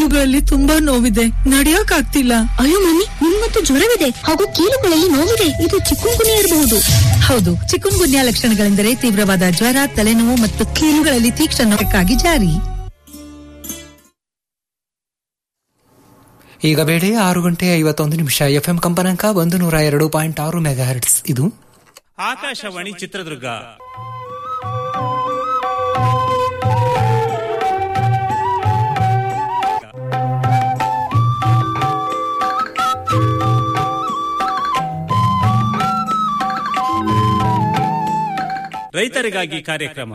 ಕೀಲುಗಳಲ್ಲಿ ತುಂಬಾ ನೋವಿದೆ ನಡಿಯಕ್ ಆಗ್ತಿಲ್ಲ ಅಯ್ಯೋ ಮಮ್ಮಿ ನಿಮ್ಮಂತೂ ಜ್ವರವಿದೆ ಹಾಗೂ ಕೀಲುಗಳಲ್ಲಿ ನೋವಿದೆ ಇದು ಚಿಕ್ಕುಂಗುನಿ ಇರಬಹುದು ಹೌದು ಚಿಕನ್ ಗುನ್ಯಾ ಲಕ್ಷಣಗಳೆಂದರೆ ತೀವ್ರವಾದ ಜ್ವರ ತಲೆನೋವು ಮತ್ತು ಕೀಲುಗಳಲ್ಲಿ ತೀಕ್ಷ್ಣ ನೋಯಕ್ಕಾಗಿ ಜಾರಿ ಈಗ ಬೇಳೆ ಆರು ಗಂಟೆ ಐವತ್ತೊಂದು ನಿಮಿಷ ಎಫ್ಎಂ ಕಂಪನಾಂಕ ಒಂದು ನೂರ ಎರಡು ಪಾಯಿಂಟ್ ಆರು ಮೆಗಾ ಹರ್ಟ್ಸ್ ಇದು ಆಕಾಶವಾಣಿ ಚಿತ್ರದುರ್ಗ ರೈತರಿಗಾಗಿ ಕಾರ್ಯಕ್ರಮ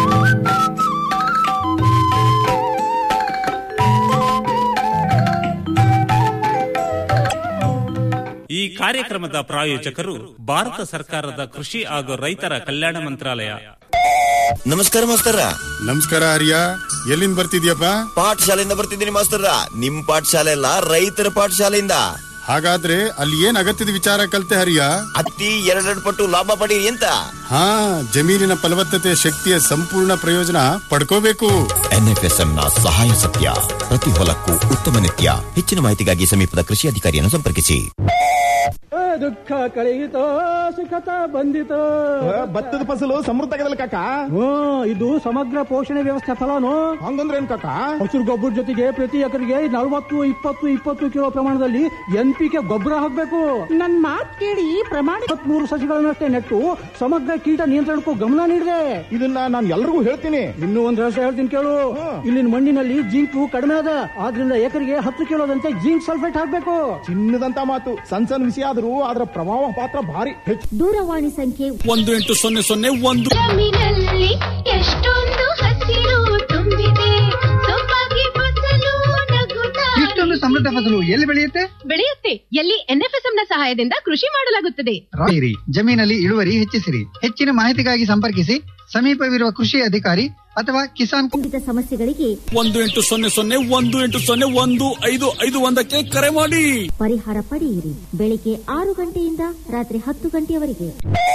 ಈ ಕಾರ್ಯಕ್ರಮದ ಪ್ರಾಯೋಜಕರು ಭಾರತ ಸರ್ಕಾರದ ಕೃಷಿ ಹಾಗೂ ರೈತರ ಕಲ್ಯಾಣ ಮಂತ್ರಾಲಯ ನಮಸ್ಕಾರ ಮಾಸ್ತರ ನಮಸ್ಕಾರ ಹರಿಯ ಎಲ್ಲಿಂದ ಬರ್ತಿದ್ಯಪ್ಪ ಪಾಠಶಾಲೆಯಿಂದ ಬರ್ತಿದ್ದೀನಿ ಮಾಸ್ತರ ನಿಮ್ ಪಾಠಶಾಲೆ ಅಲ್ಲ ರೈತರ ಪಾಠಶಾಲೆಯಿಂದ ಹಾಗಾದ್ರೆ ಅಲ್ಲಿ ಏನ್ ಅಗತ್ಯದ ವಿಚಾರ ಕಲ್ತೆ ಹರಿಯ ಅತಿ ಎರಡೆರಡು ಪಟ್ಟು ಲಾಭ ಪಡೀರಿ ಅಂತ ಹಾ ಜಮೀನಿನ ಫಲವತ್ತತೆ ಶಕ್ತಿಯ ಸಂಪೂರ್ಣ ಪ್ರಯೋಜನ ಪಡ್ಕೋಬೇಕು ಎನ್ಎಫ್ಎಸ್ಎಂ ನ ಸಹಾಯ ಸತ್ಯ ಪ್ರತಿ ಹೊಲಕ್ಕೂ ಉತ್ತಮ ನಿತ್ಯ ಹೆಚ್ಚಿನ ಮಾಹಿತಿಗಾಗಿ ಸಮೀಪದ ಕೃಷಿ ಅಧಿಕಾರಿಯನ್ನು ಸಂಪರ್ಕಿಸಿ ದುಃಖ ಕಳೆಯಿತೋ ಸುಖತ ಬಂದಿತೋ ಭತ್ತದ ಫಸಲು ಸಮೃದ್ಧ ಆಗದಲ್ಲ ಕಾಕ ಹ್ಮ್ ಇದು ಸಮಗ್ರ ಪೋಷಣೆ ವ್ಯವಸ್ಥೆ ಫಲಾನು ಹಂಗಂದ್ರೆ ಏನ್ ಕಾಕ ಹಸಿರು ಗೊಬ್ಬರ ಜೊತೆಗೆ ಪ್ರತಿ ಎಕರೆಗೆ ನಲವತ್ತು ಇಪ್ಪತ್ತು ಇಪ್ಪತ್ತು ಕಿಲೋ ಪ್ರಮಾಣದಲ್ಲಿ ಎನ್ ಪಿ ಕೆ ಗೊಬ್ಬರ ಹಾಕ್ಬೇಕು ನನ್ ಮಾತ್ ಕೇಳಿ ಪ್ರಮಾಣ ಮೂರು ಸಸಿಗಳನ್ನಷ್ಟೇ ನೆಟ್ಟು ಸಮಗ್ರ ಕೀಟ ನಿಯಂತ್ರಣಕ್ಕೂ ಗಮನ ನೀಡಿದೆ ಇದನ್ನ ನಾನು ಎಲ್ರಿಗೂ ಹೇಳ್ತೀನಿ ಇನ್ನೂ ಒಂದ್ ರಹಸ್ಯ ಹೇಳ್ತೀನಿ ಕೇಳು ಇಲ್ಲಿನ ಮಣ್ಣಿನಲ್ಲಿ ಜಿಂಕು ಕಡಿಮೆ ಅದ ಆದ್ರಿಂದ ಎಕರೆಗೆ ಹತ್ತು ಕಿಲೋದಂತೆ ಜಿಂಕ್ ಸಲ್ಫೇಟ್ ಹಾಕ್ಬೇಕು ಚಿನ್ನದಂತ ಮಾತು ಸಣ್ಣ ಸಣ್ಣ ವಿಷಯ ಆದ್ರೂ ಅದರ ಪ್ರಭಾವ ಪಾತ್ರ ಭಾರಿ ಹೆಚ್ಚು ದೂರವಾಣಿ ಸಂಖ್ಯೆ ಒಂದು ಎಂಟು ಸೊನ್ನೆ ಸೊನ್ನೆ ಒಂದು ಜಮೀನಲ್ಲಿ ಎಷ್ಟೊಂದು ಹಸಿರು ತುಂಬಿದೆ ಸೊಬಗೆ ಫಸಲು ನಗುತ್ತಾ ಇಷ್ಟೊಂದು ಸಮೃದ್ಧ ಫಸಲು ಎಲ್ಲಿ ಬೆಳೆಯುತ್ತೆ ಬೆಳೆಯುತ್ತೆ ಎಲ್ಲಿ ಎನ್ಎಫ್ಎಸ್ಎಂ ನ ಸಹಾಯದಿಂದ ಕೃಷಿ ಮಾಡಲಾಗುತ್ತದೆ ರಾಯಿರಿ ಜಮೀನಲ್ಲಿ ಇಳುವರಿ ಹೆಚ್ಚಿಸಿರಿ ಹೆಚ್ಚಿನ ಮಾಹಿತಿಗಾಗಿ ಸಂಪರ್ಕಿಸಿ ಸಮೀಪವಿರುವ ಕೃಷಿ ಅಧಿಕಾರಿ ಅಥವಾ ಕಿಸಾನ್ ಖಂಡಿತ ಸಮಸ್ಯೆಗಳಿಗೆ ಒಂದು ಎಂಟು ಸೊನ್ನೆ ಸೊನ್ನೆ ಒಂದು ಎಂಟು ಸೊನ್ನೆ ಒಂದು ಐದು ಐದು ಒಂದಕ್ಕೆ ಕರೆ ಮಾಡಿ ಪರಿಹಾರ ಪಡೆಯಿರಿ ಬೆಳಿಗ್ಗೆ ಆರು ಗಂಟೆಯಿಂದ ರಾತ್ರಿ ಹತ್ತು ಗಂಟೆಯವರೆಗೆ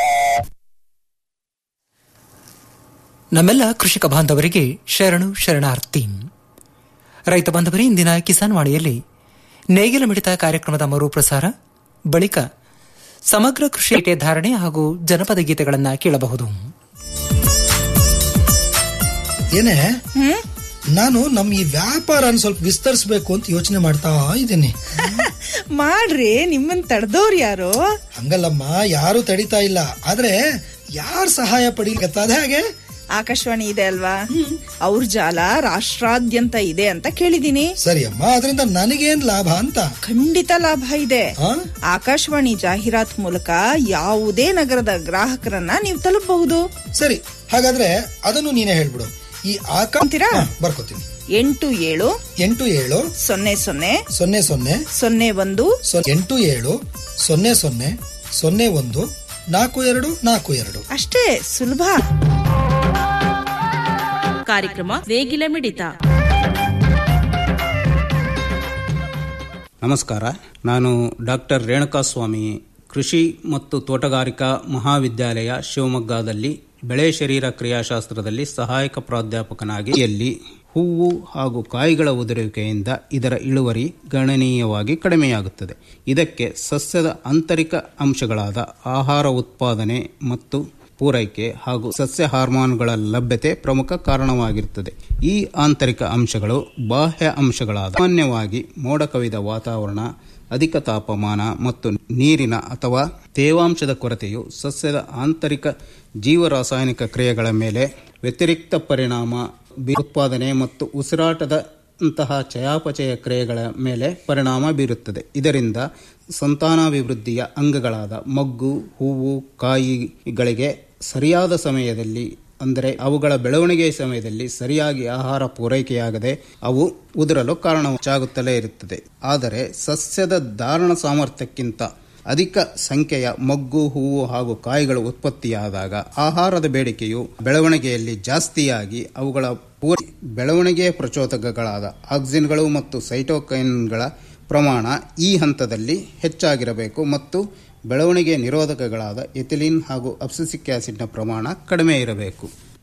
ನಮ್ಮೆಲ್ಲ ಕೃಷಿಕ ಬಾಂಧವರಿಗೆ ಶರಣು ಶರಣಾರ್ಥಿ ರೈತ ಬಾಂಧವರೇ ಇಂದಿನ ಕಿಸಾನ್ ವಾಣಿಯಲ್ಲಿ ನೇಗಿಲ ಮಿಡಿತ ಕಾರ್ಯಕ್ರಮದ ಮರುಪ್ರಸಾರ ಬಳಿಕ ಸಮಗ್ರ ಕೃಷಿ ಏಟೆ ಧಾರಣೆ ಹಾಗೂ ಜನಪದ ಗೀತೆಗಳನ್ನು ಕೇಳಬಹುದು ಏನೇ ನಾನು ನಮ್ ಈ ವ್ಯಾಪಾರನ ಸ್ವಲ್ಪ ವಿಸ್ತರಿಸಬೇಕು ಅಂತ ಯೋಚನೆ ಮಾಡ್ತಾ ಇದ್ದೀನಿ ಮಾಡ್ರಿ ನಿಮ್ಮನ್ ತಡೆದವ್ರು ಯಾರು ಹಂಗಲ್ಲಮ್ಮ ಯಾರು ತಡಿತಾ ಇಲ್ಲ ಆದ್ರೆ ಯಾರ್ ಸಹಾಯ ಪಡಿಲಿಕತ್ತದ ಹಾಗೆ ಆಕಾಶವಾಣಿ ಇದೆ ಅಲ್ವಾ ಅವ್ರ ಜಾಲ ರಾಷ್ಟ್ರಾದ್ಯಂತ ಇದೆ ಅಂತ ಕೇಳಿದೀನಿ ಸರಿ ಅಮ್ಮ ಅದರಿಂದ ನನಗೇನ್ ಲಾಭ ಅಂತ ಖಂಡಿತ ಲಾಭ ಇದೆ ಆಕಾಶವಾಣಿ ಜಾಹೀರಾತ್ ಮೂಲಕ ಯಾವುದೇ ನಗರದ ಗ್ರಾಹಕರನ್ನ ನೀವು ತಲುಪಬಹುದು ಸರಿ ಹಾಗಾದ್ರೆ ಅದನ್ನು ನೀನೇ ಹೇಳ್ಬಿಡು ಈ ಅಂತೀರಾ? ಹಾ, ಬರ್ಕೋತೀನಿ ಎಂಟು ಏಳು ಎಂಟು ಏಳು ಸೊನ್ನೆ ಸೊನ್ನೆ ಸೊನ್ನೆ ಸೊನ್ನೆ ಸೊನ್ನೆ ಒಂದು ಸೊ- ಎಂಟು ಏಳು ಸೊನ್ನೆ ಸೊನ್ನೆ ಸೊನ್ನೆ ಒಂದು ನಾಲ್ಕು ಎರಡು ನಾಲ್ಕು ಎರಡು ಅಷ್ಟೇ ಸುಲಭ ಕಾರ್ಯಕ್ರಮ ನೇಗಿಲ ಮಿಡಿತ ನಮಸ್ಕಾರ ನಾನು ಡಾಕ್ಟರ್ ರೇಣುಕಾಸ್ವಾಮಿ ಕೃಷಿ ಮತ್ತು ತೋಟಗಾರಿಕಾ ಮಹಾವಿದ್ಯಾಲಯ ಶಿವಮೊಗ್ಗದಲ್ಲಿ ಬೆಳೆ ಶರೀರ ಕ್ರಿಯಾಶಾಸ್ತ್ರದಲ್ಲಿ ಸಹಾಯಕ ಪ್ರಾಧ್ಯಾಪಕನಾಗಿ ಎಲ್ಲಿ ಹೂವು ಹಾಗೂ ಕಾಯಿಗಳ ಉದುರುವಿಕೆಯಿಂದ ಇದರ ಇಳುವರಿ ಗಣನೀಯವಾಗಿ ಕಡಿಮೆಯಾಗುತ್ತದೆ ಇದಕ್ಕೆ ಸಸ್ಯದ ಆಂತರಿಕ ಅಂಶಗಳಾದ ಆಹಾರ ಉತ್ಪಾದನೆ ಮತ್ತು ಪೂರೈಕೆ ಹಾಗೂ ಸಸ್ಯ ಹಾರ್ಮೋನ್ಗಳ ಲಭ್ಯತೆ ಪ್ರಮುಖ ಕಾರಣವಾಗಿರುತ್ತದೆ ಈ ಆಂತರಿಕ ಅಂಶಗಳು ಬಾಹ್ಯ ಅಂಶಗಳಾದ ಸಾಮಾನ್ಯವಾಗಿ ಮೋಡ ಕವಿದ ವಾತಾವರಣ ಅಧಿಕ ತಾಪಮಾನ ಮತ್ತು ನೀರಿನ ಅಥವಾ ತೇವಾಂಶದ ಕೊರತೆಯು ಸಸ್ಯದ ಆಂತರಿಕ ಜೀವರಾಸಾಯನಿಕ ಕ್ರಿಯೆಗಳ ಮೇಲೆ ವ್ಯತಿರಿಕ್ತ ಪರಿಣಾಮ ಬೀ- ಉತ್ಪಾದನೆ ಮತ್ತು ಉಸಿರಾಟದ ಅಂತಹ ಚಯಾಪಚಯ ಕ್ರಿಯೆಗಳ ಮೇಲೆ ಪರಿಣಾಮ ಬೀರುತ್ತದೆ ಇದರಿಂದ ಸಂತಾನಾಭಿವೃದ್ಧಿಯ ಅಂಗಗಳಾದ ಮಗ್ಗು ಹೂವು ಕಾಯಿಗಳಿಗೆ ಸರಿಯಾದ ಸಮಯದಲ್ಲಿ ಅಂದರೆ ಅವುಗಳ ಬೆಳವಣಿಗೆ ಸಮಯದಲ್ಲಿ ಸರಿಯಾಗಿ ಆಹಾರ ಪೂರೈಕೆಯಾಗದೆ ಅವು ಉದುರಲು ಕಾರಣವಾಗುತ್ತಲೇ ಇರುತ್ತದೆ ಆದರೆ ಸಸ್ಯದ ಧಾರಣ ಸಾಮರ್ಥ್ಯಕ್ಕಿಂತ ಅಧಿಕ ಸಂಖ್ಯೆಯ ಮೊಗ್ಗು ಹೂವು ಹಾಗೂ ಕಾಯಿಗಳು ಉತ್ಪತ್ತಿಯಾದಾಗ ಆಹಾರದ ಬೇಡಿಕೆಯು ಬೆಳವಣಿಗೆಯಲ್ಲಿ ಜಾಸ್ತಿಯಾಗಿ ಅವುಗಳ ಪೂರ ಬೆಳವಣಿಗೆಯ ಪ್ರಚೋದಕಗಳಾದ ಆಕ್ಸಿನ್ಗಳು ಮತ್ತು ಸೈಟೋಕೈನ್ಗಳ ಪ್ರಮಾಣ ಈ ಹಂತದಲ್ಲಿ ಹೆಚ್ಚಾಗಿರಬೇಕು ಮತ್ತು ಬೆಳವಣಿಗೆ ನಿರೋಧಕಗಳಾದ ಎಥಿಲಿನ್ ಹಾಗೂ ಅಬ್ಸಿಸಿಕ್ ಆಸಿಡ್ನ ಪ್ರಮಾಣ ಕಡಿಮೆ ಇರಬೇಕು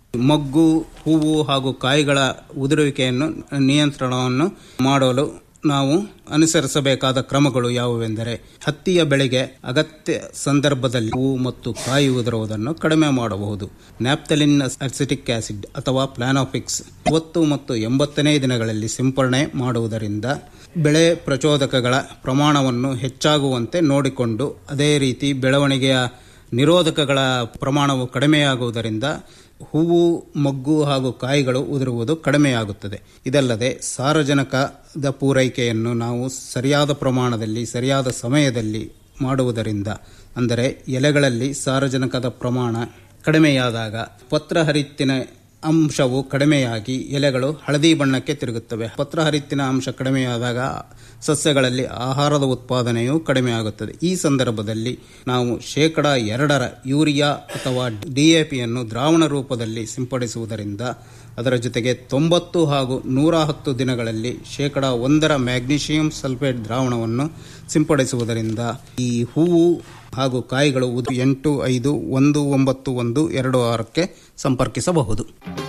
ಮೊಗ್ಗು ಹೂವು ಹಾಗೂ ಕಾಯಿಗಳ ಉದುರುವಿಕೆಯನ್ನು ನಿಯಂತ್ರಣವನ್ನು ಮಾಡಲು ನಾವು ಅನುಸರಿಸಬೇಕಾದ ಕ್ರಮಗಳು ಯಾವುವೆಂದರೆ ಹತ್ತಿಯ ಬೆಳೆಗೆ ಅಗತ್ಯ ಸಂದರ್ಭದಲ್ಲಿ ಹೂವು ಮತ್ತು ಕಾಯಿ ಉದುರುವುದನ್ನು ಕಡಿಮೆ ಮಾಡಬಹುದು ನ್ಯಾಪ್ತಲಿನ್ ಅಸಿಟಿಕ್ ಆಸಿಡ್ ಅಥವಾ ಪ್ಲಾನೋಫಿಕ್ಸ್ ಮೂವತ್ತು ಮತ್ತು ಎಂಬತ್ತನೇ ದಿನಗಳಲ್ಲಿ ಸಿಂಪರಣೆ ಮಾಡುವುದರಿಂದ ಬೆಳೆ ಪ್ರಚೋದಕಗಳ ಪ್ರಮಾಣವನ್ನು ಹೆಚ್ಚಾಗುವಂತೆ ನೋಡಿಕೊಂಡು ಅದೇ ರೀತಿ ಬೆಳವಣಿಗೆಯ ನಿರೋಧಕಗಳ ಪ್ರಮಾಣವು ಕಡಿಮೆಯಾಗುವುದರಿಂದ ಹೂವು ಮೊಗ್ಗು ಹಾಗೂ ಕಾಯಿಗಳು ಉದುರುವುದು ಕಡಿಮೆಯಾಗುತ್ತದೆ ಇದಲ್ಲದೆ ಸಾರಜನಕದ ಪೂರೈಕೆಯನ್ನು ನಾವು ಸರಿಯಾದ ಪ್ರಮಾಣದಲ್ಲಿ ಸರಿಯಾದ ಸಮಯದಲ್ಲಿ ಮಾಡುವುದರಿಂದ ಅಂದರೆ ಎಲೆಗಳಲ್ಲಿ ಸಾರಜನಕದ ಪ್ರಮಾಣ ಕಡಿಮೆಯಾದಾಗ ಪತ್ರಹರಿತ್ತಿನ ಅಂಶವು ಕಡಿಮೆಯಾಗಿ ಎಲೆಗಳು ಹಳದಿ ಬಣ್ಣಕ್ಕೆ ತಿರುಗುತ್ತವೆ ಪತ್ರಹರಿತ್ತಿನ ಅಂಶ ಕಡಿಮೆಯಾದಾಗ ಸಸ್ಯಗಳಲ್ಲಿ ಆಹಾರದ ಉತ್ಪಾದನೆಯು ಕಡಿಮೆಯಾಗುತ್ತದೆ ಈ ಸಂದರ್ಭದಲ್ಲಿ ನಾವು ಶೇಕಡ ಎರಡರ ಯೂರಿಯಾ ಅಥವಾ ಡಿಎಪಿಯನ್ನು ದ್ರಾವಣ ರೂಪದಲ್ಲಿ ಸಿಂಪಡಿಸುವುದರಿಂದ ಅದರ ಜೊತೆಗೆ ತೊಂಬತ್ತು ಹಾಗೂ ನೂರ ಹತ್ತು ದಿನಗಳಲ್ಲಿ ಶೇಕಡ ಒಂದರ ಮ್ಯಾಗ್ನೀಷಿಯಂ ಸಲ್ಫೇಟ್ ದ್ರಾವಣವನ್ನು ಸಿಂಪಡಿಸುವುದರಿಂದ ಈ ಹೂವು ಹಾಗೂ ಕಾಯಿಗಳು ಉದು ಎಂಟು ಐದು ಒಂದು ಒಂಬತ್ತು ಒಂದು ಎರಡು ಆರಕ್ಕೆ ಸಂಪರ್ಕಿಸಬಹುದು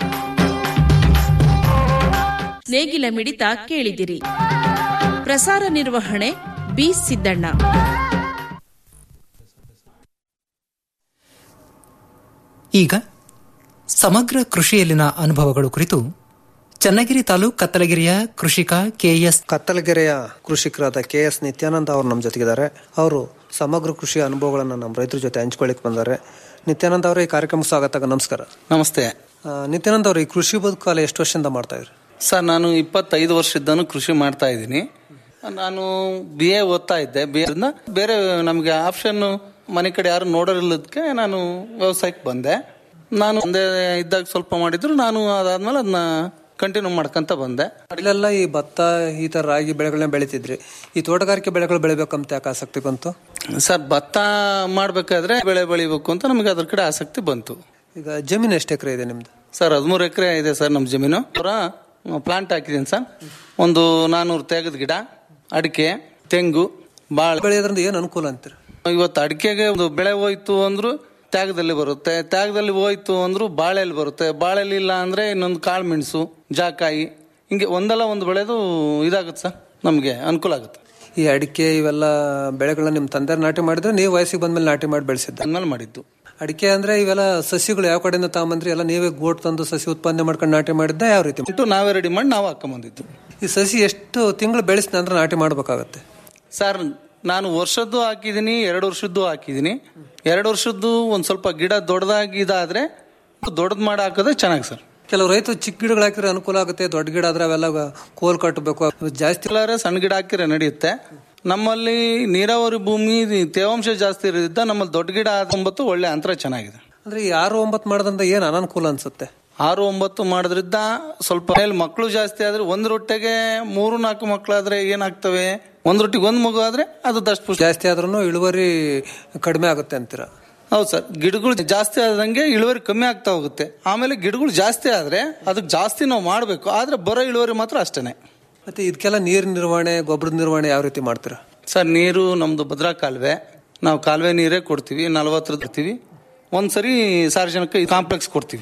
ನೇಗಿಲ ಮಿಡಿತ ಕೇಳಿದಿರಿ ಪ್ರಸಾರ ನಿರ್ವಹಣೆ ಬಿ ಸಿದ್ದಣ್ಣ ಈಗ ಸಮಗ್ರ ಕೃಷಿಯಲ್ಲಿನ ಅನುಭವಗಳು ಕುರಿತು ಚನ್ನಗಿರಿ ತಾಲೂಕ್ ಕತ್ತಲಗಿರಿಯ ಕೃಷಿಕ ಕೆಎಸ್ ಕತ್ತಲಗೆರೆಯ ಕೃಷಿಕರಾದ ಕೆ ಎಸ್ ನಿತ್ಯಾನಂದ ಅವರು ನಮ್ಮ ಜೊತೆಗಿದ್ದಾರೆ ಅವರು ಸಮಗ್ರ ಕೃಷಿಯ ಅನುಭವಗಳನ್ನು ನಮ್ಮ ರೈತರ ಜೊತೆ ಹಂಚ್ಕೊಳ್ಳಿಕ್ ಬಂದ್ದಾರೆ ನಿತ್ಯಾನಂದ ಅವರೇ ಈ ಕಾರ್ಯಕ್ರಮಕ್ಕೆ ಸ್ವಾಗತ ನಮಸ್ಕಾರ ನಮಸ್ತೆ ಆ, ನಿತ್ಯಾನಂದ ಅವರು ಈ ಕೃಷಿ ಬದುಕಾಲ ಎಷ್ಟು ವರ್ಷದಿಂದ ಮಾಡ್ತಾ ಇದ್ರಿ ಸರ್ ನಾನು ಇಪ್ಪತ್ತೈದು ವರ್ಷದಿಂದನೂ ಕೃಷಿ ಮಾಡ್ತಾ ಇದ್ದೀನಿ ನಾನು ಬಿ ಎ ಓದ್ತಾ ಇದ್ದೆ ಬಿ ಬೇರೆ ನಮಗೆ ಆಪ್ಷನ್ ಮನೆ ಕಡೆ ಯಾರು ನೋಡೋರಿಲ್ಲದಕ್ಕೆ ನಾನು ವ್ಯವಸಾಯಕ್ಕೆ ಬಂದೆ ನಾನು ಒಂದೇ ಇದ್ದಾಗ ಸ್ವಲ್ಪ ಮಾಡಿದ್ರು ನಾನು ಅದಾದ್ಮೇಲೆ ಅದನ್ನ ಕಂಟಿನ್ಯೂ ಮಾಡ್ಕೊಂತ ಬಂದೆ ಇಲ್ಲೆಲ್ಲ ಈ ಭತ್ತ ಈ ತರ ರಾಗಿ ಬೆಳೆಗಳನ್ನ ಬೆಳಿತಿದ್ರಿ ಈ ತೋಟಗಾರಿಕೆ ಬೆಳೆಗಳು ಬೆಳಿಬೇಕಂತ ಯಾಕೆ ಆಸಕ್ತಿ ಬಂತು ಸರ್ ಭತ್ತ ಮಾಡ್ಬೇಕಾದ್ರೆ ಬೆಳೆ ಬೆಳಿಬೇಕು ಅಂತ ನಮಗೆ ಅದ್ರ ಕಡೆ ಆಸಕ್ತಿ ಬಂತು ಈಗ ಜಮೀನು ಎಷ್ಟು ಎಕರೆ ಇದೆ ನಿಮ್ದು ಸರ್ ಹದಿಮೂರು ಎಕರೆ ಇದೆ ಸರ್ ನಮ್ಮ ಜಮೀನು ಅವರ ಪ್ಲಾಂಟ್ ಹಾಕಿದ್ದೀನಿ ಸರ್ ಒಂದು ನಾನೂರು ತೇಗದ ಗಿಡ ಅಡಿಕೆ ತೆಂಗು ಬಾಳೆ ಬೆಳೆಯೋದ್ರಿಂದ ಏನು ಅನುಕೂಲ ಅಂತೀರ ಇವತ್ತು ಅಡಿಕೆಗೆ ಒಂದು ಬೆಳೆ ಹೋಯ್ತು ಅಂದ್ರು ತ್ಯಾಗದಲ್ಲಿ ಬರುತ್ತೆ ತ್ಯಾಗದಲ್ಲಿ ಹೋಯ್ತು ಅಂದ್ರು ಬಾಳೆಲಿ ಬರುತ್ತೆ ಬಾಳೆಲಿ ಇಲ್ಲ ಅಂದ್ರೆ ಇನ್ನೊಂದು ಕಾಳು ಮೆಣಸು ಜಾಕಾಯಿ ಹಿಂಗೆ ಒಂದಲ್ಲ ಒಂದು ಬೆಳೆದು ಇದಾಗುತ್ತೆ ಸರ್ ನಮಗೆ ಅನುಕೂಲ ಆಗುತ್ತೆ ಈ ಅಡಿಕೆ ಇವೆಲ್ಲ ಬೆಳೆಗಳನ್ನ ನಿಮ್ ತಂದೆ ನಾಟಿ ಮಾಡಿದ್ರೆ ನೀವು ವಯಸ್ಸಿಗೆ ಬಂದ್ಮೇಲೆ ನಾಟಿ ಮಾಡಿ ಬೆಳೆಸಿದ್ದ ಅಂದ್ಮೇಲೆ ಮಾಡಿದ್ದು ಅಡಿಕೆ ಅಂದ್ರೆ ಇವೆಲ್ಲ ಸಸಿಗಳು ಯಾವ ಕಡೆಯಿಂದ ತಗೊಂಬಂದ್ರಿ ಎಲ್ಲ ನೀವೇ ಗೋಟ್ ತಂದು ಸಸಿ ಉತ್ಪಾದನೆ ಮಾಡ್ಕೊಂಡು ನಾಟಿ ಮಾಡಿದ್ದ ಯಾವ ರೀತಿ ಇಟ್ಟು ನಾವೇ ರೆಡಿ ಮಾಡಿ ನಾವು ಹಾಕೊಂಬಂದಿದ್ದು ಈ ಸಸಿ ಎಷ್ಟು ತಿಂಗಳು ಬೆಳೆಸಿದ ನಂತರ ನಾಟಿ ಮಾಡ್ಬೇಕಾಗತ್ತೆ ಸರ್ ನಾನು ವರ್ಷದ್ದು ಹಾಕಿದ್ದೀನಿ ಎರಡು ವರ್ಷದ್ದು ಹಾಕಿದ್ದೀನಿ ಎರಡು ವರ್ಷದ್ದು ಒಂದ್ ಸ್ವಲ್ಪ ಗಿಡ ದೊಡ್ಡದಾಗಿ ಇದಾದ್ರೆ ದೊಡ್ಡದ್ ಮಾಡಿ ಹಾಕೋದೇ ಚೆನ್ನಾಗಿ ಸರ್ ಕೆಲವು ರೈತರು ಚಿಕ್ಕ ಗಿಡಗಳು ಹಾಕಿದ್ರೆ ಅನುಕೂಲ ಆಗುತ್ತೆ ದೊಡ್ಡ ಗಿಡ ಆದ್ರೆ ಅವೆಲ್ಲ ಕೋಲ್ ಕಟ್ಟಬೇಕು ಅವು ಜಾಸ್ತಿ ಇಲ್ಲಾದ್ರೆ ಸಣ್ಣ ಗಿಡ ಹಾಕಿದ್ರೆ ನಡೆಯುತ್ತೆ ನಮ್ಮಲ್ಲಿ ನೀರಾವರಿ ಭೂಮಿ ತೇವಾಂಶ ಜಾಸ್ತಿ ಇರೋದ್ರಿಂದ ನಮ್ಮಲ್ಲಿ ದೊಡ್ಡ ಗಿಡ ಆದಂಬತ್ತು ಒಳ್ಳೆ ಅಂತರ ಚೆನ್ನಾಗಿದೆ ಅಂದ್ರೆ ಈ ಆರು ಒಂಬತ್ತು ಮಾಡೋದ್ರಿಂದ ಏನ್ ಅನಾನುಕೂಲ ಅನ್ಸುತ್ತೆ ಆರು ಒಂಬತ್ತು ಮಾಡೋದ್ರಿಂದ ಸ್ವಲ್ಪ ಮೇಲೆ ಮಕ್ಕಳು ಜಾಸ್ತಿ ಆದ್ರೆ ಒಂದ್ ರೊಟ್ಟೆಗೆ ಮೂರು ನಾಲ್ಕು ಮಕ್ಕಳಾದ್ರೆ ಏನಾಗ್ತವೆ ಒಂದ್ ರೊಟ್ಟಿಗೆ ಒಂದ್ ಮಗು ಆದ್ರೆ ಅದು ದಷ್ಟ ಪುಷ್ಟ ಜಾಸ್ತಿ ಆದ್ರೂ ಇಳುವರಿ ಕಡಿಮೆ ಆಗುತ್ತೆ ಅಂತೀರ ಹೌದು ಸರ್ ಗಿಡಗಳು ಜಾಸ್ತಿ ಆದಂಗೆ ಇಳುವರಿ ಕಮ್ಮಿ ಆಗ್ತಾ ಹೋಗುತ್ತೆ ಆಮೇಲೆ ಗಿಡಗಳು ಜಾಸ್ತಿ ಆದ್ರೆ ಅದಕ್ಕೆ ಜಾಸ್ತಿ ನಾವು ಮಾಡಬೇಕು ಆದ್ರೆ ಬರೋ ಇಳುವರಿ ಮಾತ್ರ ಅಷ್ಟೇನೆ ಮತ್ತೆ ಇದಕ್ಕೆಲ್ಲ ನೀರ್ ನಿರ್ವಹಣೆ ಗೊಬ್ಬರದ ನಿರ್ವಹಣೆ ಯಾವ ರೀತಿ ಮಾಡ್ತೀರಾ ಸರ್ ನೀರು ನಮ್ದು ಭದ್ರಾ ಕಾಲುವೆ ನಾವು ಕಾಲುವೆ ನೀರೇ ಕೊಡ್ತೀವಿ ನಲವತ್ತರ ಕೊಡ್ತೀವಿ ಒಂದ್ಸರಿ ಸಾರ್ವಜನಿಕ ಕಾಂಪ್ಲೆಕ್ಸ್ ಕೊಡ್ತೀವಿ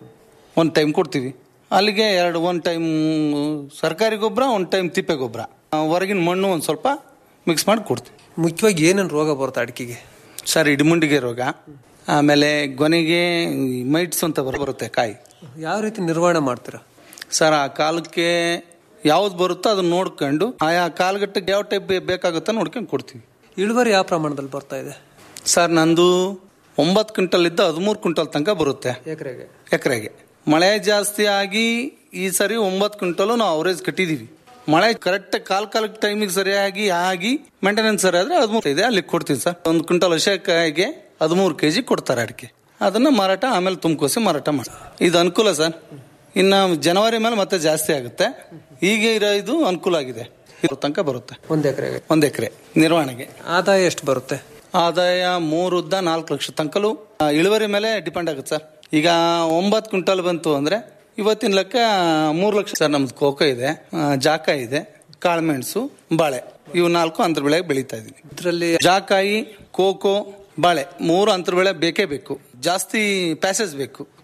ಒಂದ್ ಟೈಮ್ ಕೊಡ್ತೀವಿ ಅಲ್ಲಿಗೆ ಎರಡು ಒಂದ್ ಟೈಮ್ ಸರ್ಕಾರಿ ಗೊಬ್ಬರ ಒಂದ್ ಟೈಮ್ ತಿಪ್ಪೆ ಗೊಬ್ಬರ ಹೊರಗಿನ ಮಣ್ಣು ಒಂದ್ ಸ್ವಲ್ಪ ಮಿಕ್ಸ್ ಮಾಡಿ ಕೊಡ್ತೀವಿ ಮುಖ್ಯವಾಗಿ ಏನೇನು ರೋಗ ಬರುತ್ತೆ ಅಡಿಕೆಗೆ ಸರ್ ಇಡಿಮುಂಡಿಗೆ ರೋಗ ಆಮೇಲೆ ಗೊನೆಗೆ ಮೈಟ್ಸ್ ಅಂತ ಬರ್- ಬರುತ್ತೆ ಕಾಯಿ ಯಾವ ರೀತಿ ನಿರ್ವಹಣೆ ಮಾಡ್ತೀರಾ ಸರ್ ಆ ಕಾಲಕ್ಕೆ ಯಾವ್ದು ಬರುತ್ತೋ ಅದನ್ನ ನೋಡ್ಕೊಂಡು ಆಯಾ ಕಾಲಘಟ್ಟಕ್ಕೆ ಯಾವ ಟೈಪ್ ಬೇಕಾಗುತ್ತೋ ನೋಡ್ಕೊಂಡು ಕೊಡ್ತೀವಿ ಇಳುವರಿ ಯಾವ ಪ್ರಮಾಣದಲ್ಲಿ ಬರ್ತಾ ಇದೆ ಸರ್ ನಂದು ಒಂಬತ್ತು ಕ್ವಿಂಟಲ್ ಇದ್ದ ಹದಿಮೂರು ಕ್ವಿಂಟಲ್ ತನಕ ಬರುತ್ತೆ ಎಕರೆಗೆ ಎಕರೆಗೆ ಮಳೆ ಜಾಸ್ತಿ ಆಗಿ ಈ ಸರಿ ಒಂಬತ್ತು ಕ್ವಿಂಟಲ್ ನಾವು ಅವರೇಜ್ ಕಟ್ಟಿದೀವಿ ಮಳೆ ಕರೆಕ್ಟ್ ಕಾಲ್ ಕಾಲಕ್ಕೆ ಟೈಮಿಗೆ ಸರಿಯಾಗಿ ಆಗಿ ಮೇಂಟೆನೆನ್ಸ್ ಸರಿ ಆದ್ರೆ ಹದಿಮೂರು ಇದೆ ಅಲ್ಲಿ ಕೊಡ್ತೀವಿ ಸರ್ ಒಂದು ಕ್ವಿಂಟಲ್ ಹಸಿಕಾಯಿಗೆ ಹದಿಮೂರು ಕೆಜಿ ಕೊಡ್ತಾರೆ ಅಡಿಕೆ ಅದನ್ನ ಮಾರಾಟ ಆಮೇಲೆ ತುಂಬ್ಕೋಸಿ ಮಾರಾಟ ಮಾಡಿ ಇದು ಅನುಕೂಲ ಸರ್ ಇನ್ನು ಜನವರಿ ಮೇಲೆ ಮತ್ತೆ ಜಾಸ್ತಿ ಆಗುತ್ತೆ ಈಗ ಇರೋ ಇದು ಅನುಕೂಲ ಆಗಿದೆ ಇದ್ರ ತನಕ ಬರುತ್ತೆ ಒಂದ್ ಎಕರೆಗೆ ಒಂದ್ ಎಕರೆ ನಿರ್ವಹಣೆಗೆ ಆದಾಯ ಎಷ್ಟು ಬರುತ್ತೆ ಆದಾಯ ಮೂರುದ್ದ ನಾಲ್ಕು ಲಕ್ಷ ತನಕಲು ಆ, ಇಳುವರಿ ಮೇಲೆ ಡಿಪೆಂಡ್ ಆಗುತ್ತೆ ಸರ್ ಈಗ ಒಂಬತ್ತು ಕ್ವಿಂಟಲ್ ಬಂತು ಅಂದ್ರೆ ಇವತ್ತಿನ ಲೆಕ್ಕ ಮೂರು ಲಕ್ಷ ಸರ್ ನಮ್ದು ಕೋಕೋ ಇದೆ ಆ, ಜಾಕ ಇದೆ ಕಾಳುಮೆಣಸು ಬಾಳೆ ಇವು ನಾಲ್ಕು ಅಂತರ ಬೆಳೆ ಬೆಳೀತಾ ಇದೀನಿ ಇದರಲ್ಲಿ ಜಾಕಾಯಿ ಕೋಕೋ ಬಾಳೆ ಮೂರು ಅಂತರ ಬೆಳೆ ಬೇಕೇ ಬೇಕು ಜಾಸ್ತಿ ಪ್ಯಾಸೇಜ್ ಬೇಕು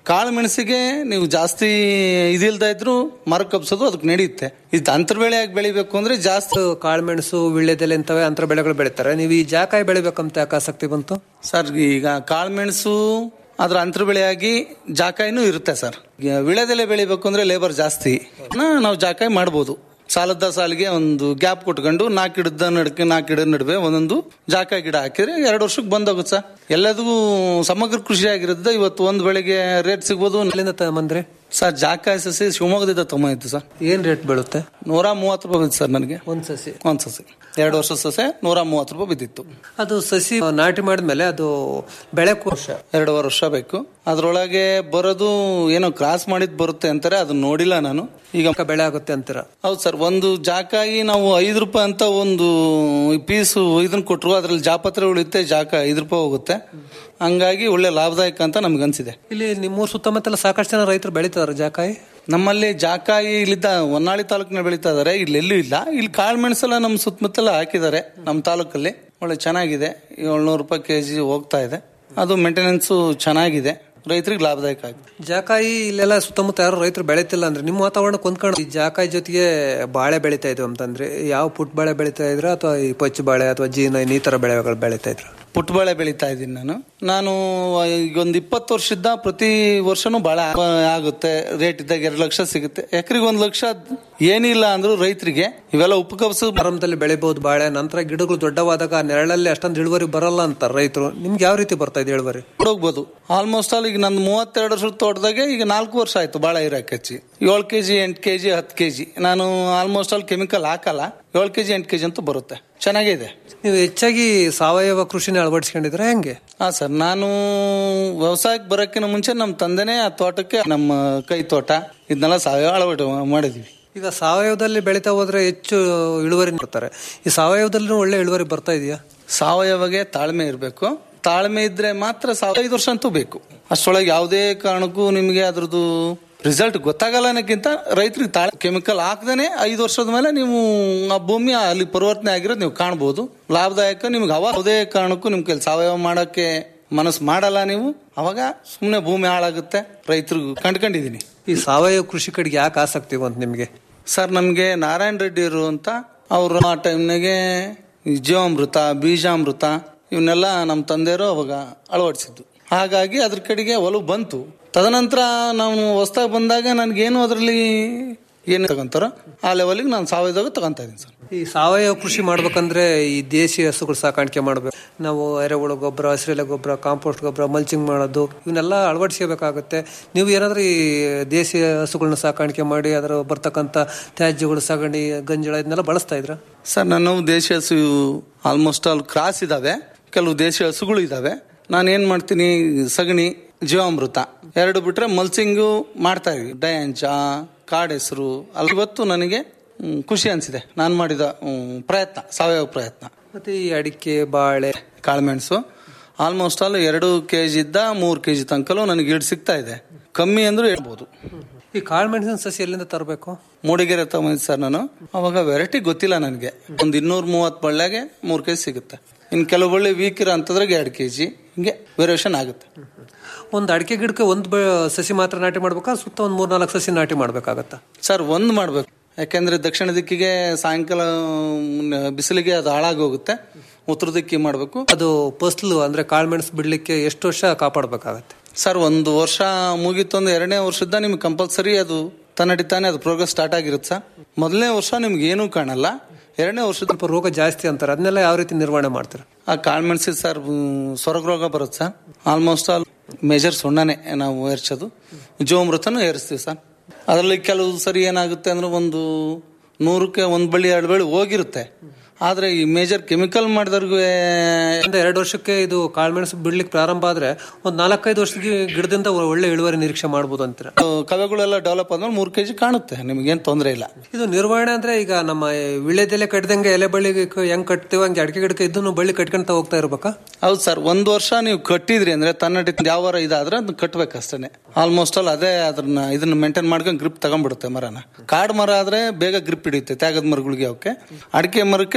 ಕಾಳು ಮೆಣಸಿಗೆ ನೀವು ಜಾಸ್ತಿ ಇದಿಲ್ದ ಇದ್ರು ಮರ ಕಬ್ಸೋದು ಅದಕ್ಕೆ ನಡೆಯುತ್ತೆ ಇದು ಅಂತರ ಬೆಳೆಯಾಗಿ ಬೆಳಿಬೇಕು ಅಂದ್ರೆ ಜಾಸ್ತಿ ಕಾಳುಮೆಣಸು ವಿಳ್ಳೆದೆಲೆ ಇಂಥವೇ ಅಂತರ ಬೆಳೆಗಳು ಬೆಳಿತಾರೆ ನೀವು ಈ ಜಾಕಾಯಿ ಬೆಳಿಬೇಕಂತ ಯಾಕೆ ಆಸಕ್ತಿ ಬಂತು ಸರ್ ಈಗ ಕಾಳುಮೆಣಸು ಅದ್ರ ಅಂತರ ಬೆಳೆಯಾಗಿ ಜಾಕಾಯಿನೂ ಇರುತ್ತೆ ಸರ್ ಈಗ ವಿಳೆದೆಲೆ ಬೆಳಿಬೇಕು ಅಂದ್ರೆ ಲೇಬರ್ ಜಾಸ್ತಿ ನಾ- ನಾವು ಜಾಕಾಯಿ ಮಾಡ್ಬೋದು ಸಾಲದ ಸಾಲಿಗೆ ಒಂದು ಗ್ಯಾಪ್ ಕೊಟ್ಕೊಂಡು ನಾಲ್ಕು ಗಿಡದ ನಡಕ್ಕೆ ನಾಲ್ಕು ಗಿಡದ ನಡುವೆ ಒಂದೊಂದು ಜಾಕಾಯಿ ಗಿಡ ಹಾಕಿದ್ರೆ ಎರಡು ವರ್ಷಕ್ಕೆ ಬಂದೋಗುತ್ತೆ ಸರ್ ಎಲ್ಲದೂ ಸಮಗ್ರ ಕೃಷಿ ಆಗಿರುತ್ತೆ ಇವತ್ತು ಒಂದು ಬೆಳೆಗೆ ರೇಟ್ ಸಿಗ್ಬೋದು ಅಲ್ಲಿಂದ ತಗೊಂಬಂದ್ರೆ ಸರ್ ಜಾಕಾಯಿ ಸಸಿ ಶಿವಮೊಗ್ಗದಿಂದ ತೊಗೊಂಡಿತ್ತು ಸರ್ ಏನ್ ರೇಟ್ ಬೀಳುತ್ತೆ ನೂರ ಮೂವತ್ತು ರೂಪಾಯಿ ಬಿತ್ತು ಸರ್ ನನಗೆ ಒಂದ್ ಸಸಿ ಒಂದ್ ಸಸಿ ಎರಡು ವರ್ಷ ಸಸಿ ನೂರ ಮೂವತ್ತು ರೂಪಾಯಿ ಬಿದ್ದಿತ್ತು ಅದು ಸಸಿ ನಾಟಿ ಮಾಡಿದ್ಮೇಲೆ ಅದು ಬೆಳೆ ಕೋಶ ಎರಡೂವರೆ ವರ್ಷ ಬೇಕು ಅದ್ರೊಳಗೆ ಬರೋದು ಏನೋ ಕ್ರಾಸ್ ಮಾಡಿದ್ ಬರುತ್ತೆ ಅಂತಾರೆ ಅದನ್ನ ನೋಡಿಲ್ಲ ನಾನು ಈಗ ಬೆಳೆ ಆಗುತ್ತೆ ಅಂತೀರ ಹೌದು ಸರ್ ಒಂದು ಜಾಕಾಯಿ ನಾವು ಐದು ರೂಪಾಯಿ ಅಂತ ಒಂದು ಪೀಸು ಇದನ್ನ ಕೊಟ್ರು ಅದ್ರಲ್ಲಿ ಜಾಪತ್ರೆ ಉಳಿಯುತ್ತೆ ಜಾಕ ಐದು ರೂಪಾಯಿ ಹೋಗುತ್ತೆ ಹಂಗಾಗಿ ಒಳ್ಳೆ ಲಾಭದಾಯಕ ಅಂತ ನಮ್ಗೆ ಅನ್ಸಿದೆ ಇಲ್ಲಿ ನಿಮ್ಮೂರ್ ಸುತ್ತಮುತ್ತಲ ಸಾಕಷ್ಟು ಜನ ರೈತರು ಬೆಳಿತಾರೆ ಜಾಕಾಯಿ ನಮ್ಮಲ್ಲಿ ಜಾಕಾಯಿ ಇಲ್ಲಿದ್ದ ಹೊನ್ನಾಳಿ ತಾಲೂಕಿನ ಬೆಳೀತಾ ಇದಾರೆ ಇಲ್ಲಿ ಎಲ್ಲೂ ಇಲ್ಲ ಇಲ್ಲಿ ಕಾಳು ಮೆಣಸೆಲ್ಲ ನಮ್ಮ ಸುತ್ತಮುತ್ತಲ ಹಾಕಿದ್ದಾರೆ ನಮ್ಮ ತಾಲೂಕಲ್ಲಿ ಒಳ್ಳೆ ಚೆನ್ನಾಗಿದೆ ಏಳ್ನೂರು ರೂಪಾಯಿ ಕೆ ಜಿ ಹೋಗ್ತಾ ಇದೆ ಅದು ಮೇಂಟೆನೆನ್ಸು ಚೆನ್ನಾಗಿದೆ ರೈತರಿಗೆ ಲಾಭದಾಯಕ ಆಗಿದೆ ಜಾಕಾಯಿ ಇಲ್ಲೆಲ್ಲ ಸುತ್ತಮುತ್ತ ಯಾರು ರೈತರು ಬೆಳಿತಿಲ್ಲ ಅಂದ್ರೆ ನಿಮ್ಮ ವಾತಾವರಣಕ್ಕೆ ಹೊಂದ್ಕೊಂಡು ಈ ಜಾಕಾಯಿ ಜೊತೆಗೆ ಬಾಳೆ ಬೆಳಿತಾ ಇದ್ವು ಅಂತಂದ್ರೆ ಯಾವ ಪುಟ್ ಬಾಳೆ ಬೆಳಿತಾ ಇದ್ರ ಅಥವಾ ಈ ಪಚ್ಚು ಬಾಳೆ ಅಥವಾ ಜೀನ ಈ ತರ ಬೆಳೆಗಳು ಬೆಳಿತಾ ಇದ್ರು ಪುಟ್ಟಬಾಳೆ ಬೆಳೀತಾ ಇದ್ದೀನಿ ನಾನು ನಾನು ಈಗ ಒಂದು ಇಪ್ಪತ್ತು ವರ್ಷದ ಪ್ರತಿ ವರ್ಷನೂ ಬಾಳೆ ಆ- ಆಗುತ್ತೆ ರೇಟ್ ಇದ್ದಾಗ ಎರಡು ಲಕ್ಷ ಸಿಗುತ್ತೆ ಎಕರೆಗೆ ಒಂದು ಲಕ್ಷ ಏನಿಲ್ಲ ಅಂದ್ರೂ ರೈತರಿಗೆ ಇವೆಲ್ಲ ಉಪಕಸು ಆರಂಭದಲ್ಲಿ ಬೆಳಿಬಹುದು ಬಾಳೆ ನಂತರ ಗಿಡಗಳು ದೊಡ್ಡವಾದಾಗ ಆ ನೆರಳಲ್ಲಿ ಅಷ್ಟೊಂದು ಇಳುವರಿ ಬರಲ್ಲ ಅಂತಾರೆ ರೈತರು ನಿಮ್ಗೆ ಯಾವ ರೀತಿ ಬರ್ತಾ ಇದೆ ಇಳುವರಿ ಹೋಗ್ಬೋದು ಆಲ್ಮೋಸ್ಟ್ ಆಲ್ ಈಗ ನಂದು ಮೂವತ್ತೆರಡು ವರ್ಷದ ತೋಟದಾಗೆ ಈಗ ನಾಲ್ಕು ವರ್ಷ ಆಯ್ತು ಬಾಳೆ ಇರಕ್ಕೆ ಹಚ್ಚಿ ಏಳು ಕೆಜಿ ಎಂಟು ಕೆಜಿ ಹತ್ತು ಕೆಜಿ ನಾನು ಆಲ್ಮೋಸ್ಟ್ ಆಲ್ ಕೆಮಿಕಲ್ ಹಾಕಲ್ಲ ಏಳು ಕೆಜಿ ಎಂಟು ಕೆಜಿ ಅಂತೂ ಬರುತ್ತೆ ಚೆನ್ನಾಗಿದೆ ನೀವು ಹೆಚ್ಚಾಗಿ ಸಾವಯವ ಕೃಷಿನ ಅಳವಡಿಸ್ಕೊಂಡಿದ್ರೆ ಹೆಂಗೆ ಹಾ ಸರ್ ನಾನು ವ್ಯವಸಾಯಕ್ಕೆ ಬರೋಕ್ಕಿಂತ ಮುಂಚೆ ನಮ್ಮ ತಂದೆನೇ ಆ ತೋಟಕ್ಕೆ ನಮ್ಮ ಕೈ ತೋಟ ಇದನ್ನೆಲ್ಲ ಸಾವಯವ ಅಳವಡಿ ಮಾಡಿದ್ವಿ ಈಗ ಸಾವಯವದಲ್ಲಿ ಬೆಳಿತಾ ಹೋದ್ರೆ ಹೆಚ್ಚು ಇಳುವರಿ ಬರ್ತಾರೆ ಈ ಸಾವಯವದಲ್ಲೂ ಒಳ್ಳೆ ಇಳುವರಿ ಬರ್ತಾ ಇದೆಯಾ ಸಾವಯವಗೆ ತಾಳ್ಮೆ ಇರಬೇಕು ತಾಳ್ಮೆ ಇದ್ರೆ ಮಾತ್ರ ಸಾವ ಐದು ವರ್ಷ ಅಂತೂ ಬೇಕು ಅಷ್ಟರೊಳಗೆ ಯಾವುದೇ ಕಾರಣಕ್ಕೂ ನಿಮಗೆ ಅದ್ರದ್ದು ರಿಸಲ್ಟ್ ಗೊತ್ತಾಗಲ್ಲ ಅನ್ನೋಕ್ಕಿಂತ ರೈತರಿಗೆ ತಾಳ ಕೆಮಿಕಲ್ ಹಾಕ್ದೇನೆ ಐದು ವರ್ಷದ ಮೇಲೆ ನೀವು ಆ ಭೂಮಿ ಅಲ್ಲಿ ಪರಿವರ್ತನೆ ಆಗಿರೋದು ನೀವು ಕಾಣ್ಬೋದು ಲಾಭದಾಯಕ ನಿಮ್ಗೆ ಅವಾಗ ಯಾವುದೇ ಕಾರಣಕ್ಕೂ ನಿಮ್ ಕೈಲಿ ಸಾವಯವ ಮಾಡಕ್ಕೆ ಮನಸ್ಸು ಮಾಡಲ್ಲ ನೀವು ಅವಾಗ ಸುಮ್ಮನೆ ಭೂಮಿ ಹಾಳಾಗುತ್ತೆ ರೈತರು ಕಂಡ್ಕೊಂಡಿದೀನಿ ಈ ಸಾವಯವ ಕೃಷಿ ಕಡೆಗೆ ಯಾಕೆ ಆಸಕ್ತಿ ಬಂತು ನಿಮ್ಗೆ ಸರ್ ನಮಗೆ ನಾರಾಯಣ ರೆಡ್ಡಿ ಅವರು ಅಂತ ಅವರು ಆ ಟೈಮ್ನಾಗೆ ಈ ಜೀವಾಮೃತ ಬೀಜಾಮೃತ ಇವನ್ನೆಲ್ಲ ನಮ್ಮ ತಂದೆಯವರು ಅವಾಗ ಅಳವಡಿಸಿದ್ದು ಹಾಗಾಗಿ ಅದ್ರ ಕಡೆಗೆ ಒಲವು ಬಂತು ತದನಂತರ ನಾವು ಹೊಸ್ದಾಗಿ ಬಂದಾಗ ನನಗೇನು ಅದರಲ್ಲಿ ಏನು ತಗೊಂತಾರೋ ಆ ಲೆವೆಲ್ಗೆ ನಾನು ಸಾವಯವದಾಗ ತಗೊಂತಾ ಇದ್ದೀನಿ ಸರ್ ಈ ಸಾವಯವ ಕೃಷಿ ಮಾಡ್ಬೇಕಂದ್ರೆ ಈ ದೇಶಿ ಹಸುಗಳು ಸಾಕಾಣಿಕೆ ಮಾಡ್ಬೇಕು ನಾವು ಎರೆಹುಳು ಗೊಬ್ಬರ ಹಸಿರೆಲೆ ಗೊಬ್ಬರ ಕಾಂಪೋಸ್ಟ್ ಗೊಬ್ಬರ ಮಲ್ಚಿಂಗ್ ಮಾಡೋದು ಇವನ್ನೆಲ್ಲ ಅಳವಡಿಸಬೇಕಾಗುತ್ತೆ ನೀವು ಏನಾದ್ರೂ ಈ ದೇಶಿ ಹಸುಗಳನ್ನ ಸಾಕಾಣಿಕೆ ಮಾಡಿ ಅದರ ಬರ್ತಕ್ಕಂಥ ತ್ಯಾಜ್ಯಗಳು ಸಗಣಿ ಗಂಜಳ ಇದನ್ನೆಲ್ಲ ಬಳಸ್ತಾ ಇದ್ರ ಸರ್ ನನ್ನ ದೇಶಿ ಹಸು ಆಲ್ಮೋಸ್ಟ್ ಆಲ್ ಕ್ರಾಸ್ ಇದಾವೆ ಕೆಲವು ದೇಶಿ ಹಸುಗಳು ಇದಾವೆ ನಾನು ಏನ್ ಮಾಡ್ತೀನಿ ಸಗಣಿ ಜೀವಾಮೃತ ಎರಡು ಬಿಟ್ರೆ ಮಲ್ಸಿಂಗು ಮಾಡ್ತಾ ಇದೀವಿ ಡಯಾಂಚ ಕಾಡ್ ಹೆಸರು ಅಲ್ಲಿ ಇವತ್ತು ನನಗೆ ಹ್ಮ್, ಖುಷಿ ಅನ್ಸಿದೆ ನಾನು ಮಾಡಿದ ಹ್ಮ್, ಪ್ರಯತ್ನ ಸಾವಯವ ಪ್ರಯತ್ನ ಮತ್ತೆ ಈ ಅಡಿಕೆ ಬಾಳೆ ಕಾಳುಮೆಣಸು ಆಲ್ಮೋಸ್ಟ್ ಆಲ್ ಎರಡು ಕೆ ಜಿ ಇದ್ದ ಮೂರು ಕೆ ಜಿ ತನಕಲೂ ನನಗೆ ಈಡ್ ಸಿಗ್ತಾ ಇದೆ ಕಮ್ಮಿ ಅಂದ್ರೂ ಹೇಳ್ಬೋದು ಈ ಕಾಳುಮೆಣಸಿನ ಸಸಿ ಎಲ್ಲಿಂದ ತರಬೇಕು ಮೂಡಿಗೆರೆ ತಗೊಂಡಿದ್ದೆ ಸರ್ ನಾನು ಅವಾಗ ವೆರೈಟಿ ಗೊತ್ತಿಲ್ಲ ನನಗೆ ಒಂದು ಇನ್ನೂರ ಮೂವತ್ತು ಬಳ್ಳಿಯಾಗೆ ಮೂರು ಕೆ ಜಿ ಸಿಗುತ್ತೆ ಇನ್ನು ಕೆಲವು ಬಳ್ಳಿ ವೀಕ್ ಇರೋ ಅಂತದ್ರಾಗೆ ಎರಡು ಕೆ ಜಿ ಹಿಂಗೆ ವೇರಿಯೇಷನ್ ಆಗುತ್ತೆ ಒಂದು ಅಡಿಕೆ ಗಿಡಕ್ಕೆ ಒಂದು ಬ- ಸಸಿ ಮಾತ್ರ ನಾಟಿ ಮಾಡ್ಬೇಕಾ ಸುತ್ತ ಒಂದು ಮೂರ್ ನಾಲ್ಕು ಸಸಿ ನಾಟಿ ಮಾಡ್ಬೇಕಾಗತ್ತಾ ಸರ್ ಒಂದು ಮಾಡ್ಬೇಕು ಯಾಕೆಂದ್ರೆ ದಕ್ಷಿಣ ದಿಕ್ಕಿಗೆ ಸಾಯಂಕಾಲ ಮ್, ಬಿಸಿಲಿಗೆ ಅದು ಹಾಳಾಗಿ ಹೋಗುತ್ತೆ ಉತ್ತರ ದಿಕ್ಕಿಗೆ ಮಾಡಬೇಕು ಅದು ಫಸ್ಲು ಅಂದ್ರೆ ಕಾಳುಮೆಣಸು ಬಿಡ್ಲಿಕ್ಕೆ ಎಷ್ಟು ವರ್ಷ ಕಾಪಾಡಬೇಕಾಗತ್ತೆ ಸರ್ ಒಂದು ವರ್ಷ ಮುಗೀತು ಅಂದ್ರೆ ಎರಡನೇ ವರ್ಷದ ನಿಮ್ಗೆ ಕಂಪಲ್ಸರಿ ಅದು ತನ್ನಡಿತಾನೆ ಅದು ಪ್ರೋಗ್ರೆಸ್ ಸ್ಟಾರ್ಟ್ ಆಗಿರುತ್ತೆ ಸರ್ ಮೊದಲನೇ ವರ್ಷ ನಿಮ್ಗೆ ಏನೂ ಕಾಣಲ್ಲ ಎರಡನೇ ವರ್ಷದ ಸ್ವಲ್ಪ ರೋಗ ಜಾಸ್ತಿ ಅಂತಾರೆ ಅದನ್ನೆಲ್ಲ ಯಾವ ರೀತಿ ನಿರ್ವಹಣೆ ಮಾಡ್ತಾರೆ ಆ ಕಾಳುಮೆಣಸಿ ಸರ್ ಮ್, ಸೊರಗ ರೋಗ ಬರುತ್ತೆ ಸರ್ ಆಲ್ಮೋಸ್ಟ್ ಆಲ್ ಮೇಜರ್ ಸುಣ್ಣನೆ ನಾವು ಏರ್ಸೋದು ಜೀವಾಮೃತನೂ ಏರಿಸ್ತೀವಿ ಸರ್ ಅದರಲ್ಲಿ ಕೆಲವು ಸರಿ ಏನಾಗುತ್ತೆ ಅಂದ್ರೆ ಒಂದು ನೂರಕ್ಕೆ ಒಂದು ಬಳ್ಳಿ ಎರಡು ಬಳ್ಳಿ ಹೋಗಿರುತ್ತೆ ಆದ್ರೆ ಈ ಮೇಜರ್ ಕೆಮಿಕಲ್ ಮಾಡಿದವ್ರಿಗೆ ಒಂದು ಎರಡು ವರ್ಷಕ್ಕೆ ಇದು ಕಾಳುಮೆಣಸು ಬಿಡ್ಲಿಕ್ಕೆ ಪ್ರಾರಂಭ ಆದ್ರೆ ಒಂದು ನಾಲ್ಕೈದು ವರ್ಷಕ್ಕೆ ಗಿಡದಿಂದ ಒಳ್ಳೆ ಇಳುವರಿ ನಿರೀಕ್ಷೆ ಮಾಡ್ಬೋದು ಅಂತೀರ ಕವೆಗಳೆಲ್ಲ ಡೆವಲಪ್ ಆದ್ಮೇಲೆ ಮೂರು ಕೆಜಿ ಕಾಣುತ್ತೆ ನಿಮಗೇನು ತೊಂದರೆ ಇಲ್ಲ ಇದು ನಿರ್ವಹಣೆ ಅಂದ್ರೆ ಈಗ ನಮ್ಮ ವಿಳೆದೆಲೆ ಕಟ್ಟಿದಂಗೆ ಎಲೆ ಬಳ್ಳಿಗೆ ಕ- ಹೆಂಗ್ ಕಟ್ತೀವಿ ಹಂಗೆ ಅಡಿಕೆ ಗಿಡಕ್ಕೆ ಇದನ್ನು ಬಳ್ಳಿ ಕಟ್ಕೊಂತ ಹೋಗ್ತಾ ಇರ್ಬೇಕಾ ಹೌದು ಸರ್ ಒಂದು ವರ್ಷ ನೀವು ಕಟ್ಟಿದ್ರಿ ಅಂದ್ರೆ ತನ್ನಡಿ ಯಾವ ವಾರ ಇದಾದ್ರೆ ಅದನ್ನ ಕಟ್ಬೇಕಷ್ಟೇ ಆಲ್ಮೋಸ್ಟ್ ಆಲ್ ಅದೇ ಅದನ್ನ ಇದನ್ನ ಮೇಂಟೈನ್ ಮಾಡ್ಕೊಂಡು ಗ್ರಿಪ್ ತಗೊಂಡ್ಬಿಡುತ್ತೆ ಮರನ ಕಾಡು ಮರ ಆದ್ರೆ ಬೇಗ ಗ್ರಿಪ್ ಹಿಡಿಯುತ್ತೆ ತ್ಯಾಗದ ಮರಗಳಿಗೆ ಅವಕ್ಕೆ ಅಡಿಕೆ ಮರಕ್ಕೆ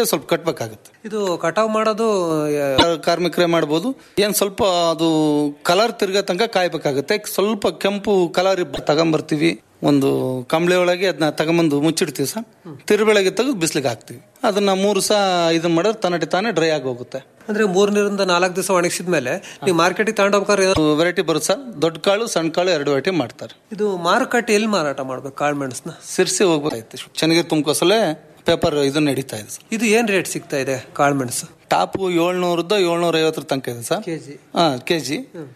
ಸ್ವಲ್ಪ ಕಟ್ಬೇಕಾಗುತ್ತೆ ಇದು ಕಟಾವ್ ಮಾಡೋದು ಕಾರ್ಮಿಕರೇ ಮಾಡ್ಬೋದು ಏನ್ ಸ್ವಲ್ಪ ಅದು ಕಲರ್ ತಿರ್ಗೋ ತನಕ ಕಾಯ್ಬೇಕಾಗುತ್ತೆ ಸ್ವಲ್ಪ ಕೆಂಪು ಕಲರ್ ತಗೊಂಬರ್ತೀವಿ ಒಂದು ಕಂಬಳಿ ಒಳಗೆ ಅದನ್ನ ತಗೊಂಬಂದು ಮುಚ್ಚಿಡ್ತೀವಿ ಸರ್ ತಿರುಬೆಳಗ್ಗೆ ತೆಗೆದು ಬಿಸಿಲಿಗೆ ಹಾಕ್ತಿವಿ ಅದನ್ನ ಮೂರು ಸಹ ಇದನ್ನ ಮಾಡಿದ್ರೆ ತನ್ನಟಿ ತಾನೇ ಡ್ರೈ ಆಗಿ ಹೋಗುತ್ತೆ ಅಂದ್ರೆ ಮೂರನೇರಿಂದ ನಾಲ್ಕು ದಿವಸ ಒಣಗಿಸಿದ ಮೇಲೆ ನೀವು ಮಾರ್ಕೆಟಿಗೆ ತಗೊಂಡೋಗ್ಬೇಕಾದ್ರೆ ವೆರೈಟಿ ಬರುತ್ತೆ ಸರ್ ದೊಡ್ಡ ಕಾಳು ಸಣ್ಣ ಕಾಳು ಎರಡು ವೆರೈಟಿ ಮಾಡ್ತಾರೆ ಇದು ಮಾರುಕಟ್ಟೆ ಎಲ್ಲಿ ಮಾರಾಟ ಮಾಡ್ಬೇಕು ಕಾಳು ಮೆಣಸನ್ನ ಸಿರ್ಸಿ ಹೋಗ್ಬೇಕಾಯ್ತು ಚೆನ್ನಾಗಿ ತುಂಬ್ಕೋಸಲೆ ಪೇಪರ್ ಇದು ನಡೀತಾ ಇದೆ ಸರ್ ಇದು ಏನ್ ರೇಟ್ ಸಿಗ್ತಾ ಇದೆ ಕಾಳು ಮೆಣಸು ಟಾಪು ಏಳ್ನೂರದ್ದು ಏಳ್ನೂರ ಐವತ್ತರ ತನಕ ಇದೆ ಸರ್ ಕೆಜಿ ಹಾ ಕೆಜಿ